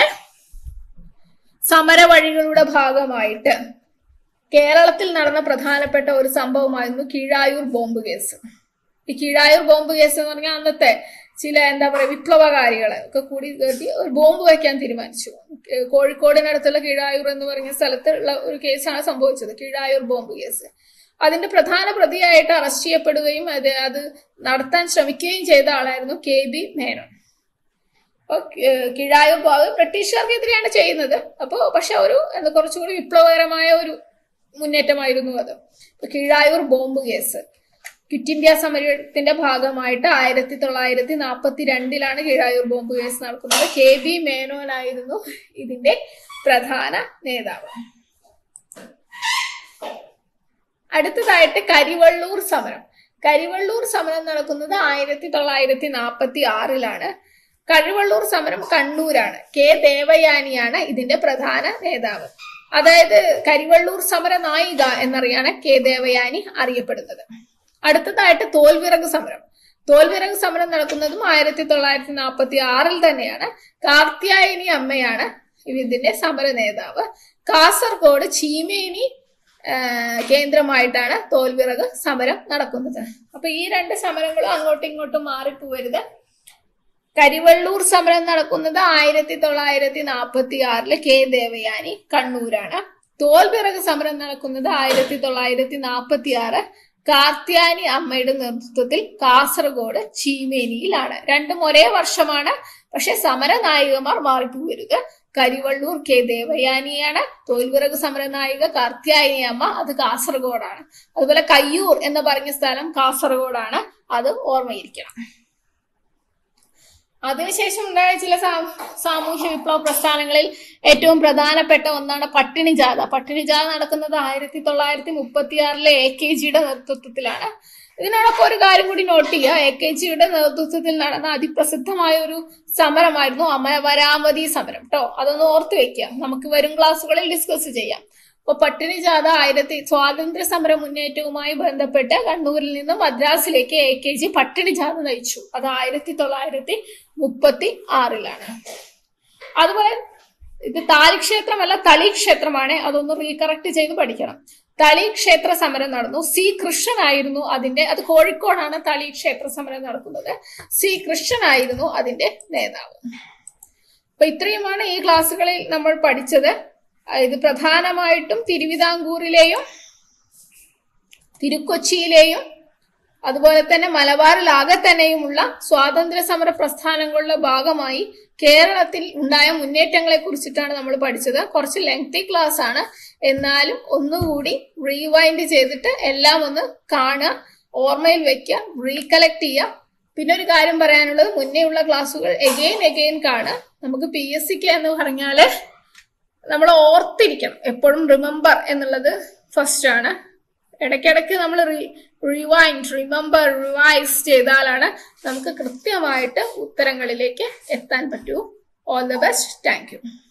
സമരവഴികളുടെ ഭാഗമായിട്ട് കേരളത്തിൽ നടന്ന പ്രധാനപ്പെട്ട ഒരു സംഭവമായിരുന്നു കീഴായൂർ ബോംബ് കേസ് ഈ കീഴായൂർ ബോംബ് കേസ് എന്ന് പറഞ്ഞാൽ അന്നത്തെ ചില എന്താ പറയുക വിപ്ലവകാരികളെ ഒക്കെ കൂടി കേട്ടി ഒരു ബോംബ് വയ്ക്കാൻ തീരുമാനിച്ചു ഏഹ് കോഴിക്കോടിനടുത്തുള്ള കീഴായൂർ എന്ന് പറഞ്ഞ സ്ഥലത്തുള്ള ഒരു കേസാണ് സംഭവിച്ചത് കീഴായൂർ ബോംബ് കേസ് അതിന്റെ പ്രധാന പ്രതിയായിട്ട് അറസ്റ്റ് ചെയ്യപ്പെടുകയും അത് അത് നടത്താൻ ശ്രമിക്കുകയും ചെയ്ത ആളായിരുന്നു കെ ബി മേനോൻ അപ്പൊ ഏഹ് കീഴായൂർ ബോംബ് ബ്രിട്ടീഷുകാർക്കെതിരെയാണ് ചെയ്യുന്നത് അപ്പോൾ പക്ഷെ ഒരു എന്താ കുറച്ചുകൂടി വിപ്ലവകരമായ ഒരു മുന്നേറ്റമായിരുന്നു അത് ഇപ്പൊ Keezhayur bomb case quit India സമരത്തിന്റെ ഭാഗമായിട്ട് ആയിരത്തി തൊള്ളായിരത്തി നാൽപ്പത്തി രണ്ടിലാണ് കീഴായൂർ ബോംബ് കേസ് നടക്കുന്നത് കെ ബി മേനോനായിരുന്നു ഇതിന്റെ പ്രധാന നേതാവ് അടുത്തതായിട്ട് കരിവള്ളൂർ സമരം കരിവള്ളൂർ സമരം നടക്കുന്നത് ആയിരത്തി തൊള്ളായിരത്തി നാൽപ്പത്തി ആറിലാണ് കരിവള്ളൂർ സമരം കണ്ണൂരാണ് കെ ദേവയാനിയാണ് ഇതിന്റെ പ്രധാന നേതാവ് അതായത് കരിവള്ളൂർ സമര നായിക എന്നറിയാണ് കെ ദേവയാനി അറിയപ്പെടുന്നത് അടുത്തതായിട്ട് തോൽവിറക് സമരം തോൽവിറക് സമരം നടക്കുന്നതും ആയിരത്തി തൊള്ളായിരത്തി നാൽപ്പത്തി ആറിൽ തന്നെയാണ് കാർത്യായനി അമ്മയാണ് ഇതിന്റെ സമര നേതാവ് കാസർഗോഡ് ചീമേനി ആ, കേന്ദ്രമായിട്ടാണ് തോൽവിറക് സമരം നടക്കുന്നത് അപ്പൊ ഈ രണ്ട് സമരങ്ങളും അങ്ങോട്ടും ഇങ്ങോട്ടും മാറിപ്പോവരുത് കരിവള്ളൂർ സമരം നടക്കുന്നത് ആയിരത്തി തൊള്ളായിരത്തി നാൽപ്പത്തി ആറില് കെ ദേവയാനി കണ്ണൂരാണ് തോൽവിറക് സമരം നടക്കുന്നത് ആയിരത്തി തൊള്ളായിരത്തി നാൽപ്പത്തി ആറ് കാർത്യാനി അമ്മയുടെ നേതൃത്വത്തിൽ കാസർഗോഡ് ചീമേനിയിലാണ് രണ്ടും ഒരേ വർഷമാണ് പക്ഷെ സമര നായികമാർ മാറിപ്പോകരുത് കരിവള്ളൂർ കെ ദേവയാനിയാണ് തോൽവിറക് സമരനായിക കാർത്യായനി അമ്മ അത് കാസർഗോഡാണ് അതുപോലെ കയ്യൂർ എന്ന് പറഞ്ഞ സ്ഥലം കാസർഗോഡാണ് അത് ഓർമ്മയിരിക്കണം അതിനുശേഷം ഉണ്ടായ ചില സാ- സാമൂഹ്യ വിപ്ലവ പ്രസ്ഥാനങ്ങളിൽ ഏറ്റവും പ്രധാനപ്പെട്ട ഒന്നാണ് പട്ടിണി ജാഥ പട്ടിണി ജാഥ നടക്കുന്നത് ആയിരത്തി തൊള്ളായിരത്തി മുപ്പത്തി ആറിലെ എ കെ ജിയുടെ നേതൃത്വത്തിലാണ് ഇതിനോടൊപ്പം ഒരു കാര്യം കൂടി നോട്ട് ചെയ്യുക എ കെ ജിയുടെ നേതൃത്വത്തിൽ നടന്ന അതിപ്രസിദ്ധമായ ഒരു സമരമായിരുന്നു അമരവരാമതി സമരം കേട്ടോ അതൊന്ന് ഓർത്ത് വെക്കുക നമുക്ക് വരും ക്ലാസ്സുകളിൽ ഡിസ്കസ് ചെയ്യാം അപ്പൊ പട്ടിണി ജാഥ ആയിരത്തി സ്വാതന്ത്ര്യ സമര മുന്നേറ്റവുമായി ബന്ധപ്പെട്ട് കണ്ണൂരിൽ നിന്ന് മദ്രാസിലേക്ക് എ കെ ജി പട്ടിണി ജാഥ നയിച്ചു അത് ആയിരത്തി തൊള്ളായിരത്തി മുപ്പത്തി ആറിലാണ് അതുപോലെ ഇത് താലി ക്ഷേത്രമല്ല തളി ക്ഷേത്രമാണ് അതൊന്ന് റീകറക്റ്റ് ചെയ്ത് പഠിക്കണം തളി ക്ഷേത്ര സമരം നടന്നു സി കൃഷ്ണനായിരുന്നു അതിന്റെ അത് കോഴിക്കോടാണ് തളി ക്ഷേത്ര സമരം നടക്കുന്നത് സി കൃഷ്ണനായിരുന്നു അതിന്റെ നേതാവ് അപ്പൊ ഇത്രയുമാണ് ഈ ക്ലാസ്സുകളിൽ നമ്മൾ പഠിച്ചത് ഇത് പ്രധാനമായിട്ടും തിരുവിതാംകൂറിലെയും തിരുക്കൊച്ചിയിലെയും അതുപോലെ തന്നെ മലബാറിലാകെ തന്നെയുമുള്ള സ്വാതന്ത്ര്യ സമര പ്രസ്ഥാനങ്ങളുടെ ഭാഗമായി കേരളത്തിൽ ഉണ്ടായ മുന്നേറ്റങ്ങളെ കുറിച്ചിട്ടാണ് നമ്മൾ പഠിച്ചത് കുറച്ച് ലെങ്തി ക്ലാസ് ആണ് എന്നാലും ഒന്നുകൂടി റീവൈൻഡ് ചെയ്തിട്ട് എല്ലാം ഒന്ന് കാണുക ഓർമ്മയിൽ വെക്കുക റീകളക്ട് ചെയ്യുക പിന്നെ ഒരു കാര്യം പറയാനുള്ളത് മുന്നേ ഉള്ള ക്ലാസ്സുകൾ എഗെയിൻ എഗെയിൻ കാണുക നമുക്ക് പി എസ് സിക്ക് എന്ന് പറഞ്ഞാല് നമ്മൾ ഓർത്തിരിക്കണം എപ്പോഴും റിമെമ്പർ എന്നുള്ളത് ഫസ്റ്റ് ആണ് ഇടയ്ക്കിടയ്ക്ക് നമ്മൾ റിവൈൻഡ് റിമെമ്പർ റിവൈസ് ചെയ്താലാണ് നമുക്ക് കൃത്യമായിട്ട് ഉത്തരങ്ങളിലേക്ക് എത്താൻ പറ്റൂ all the best thank U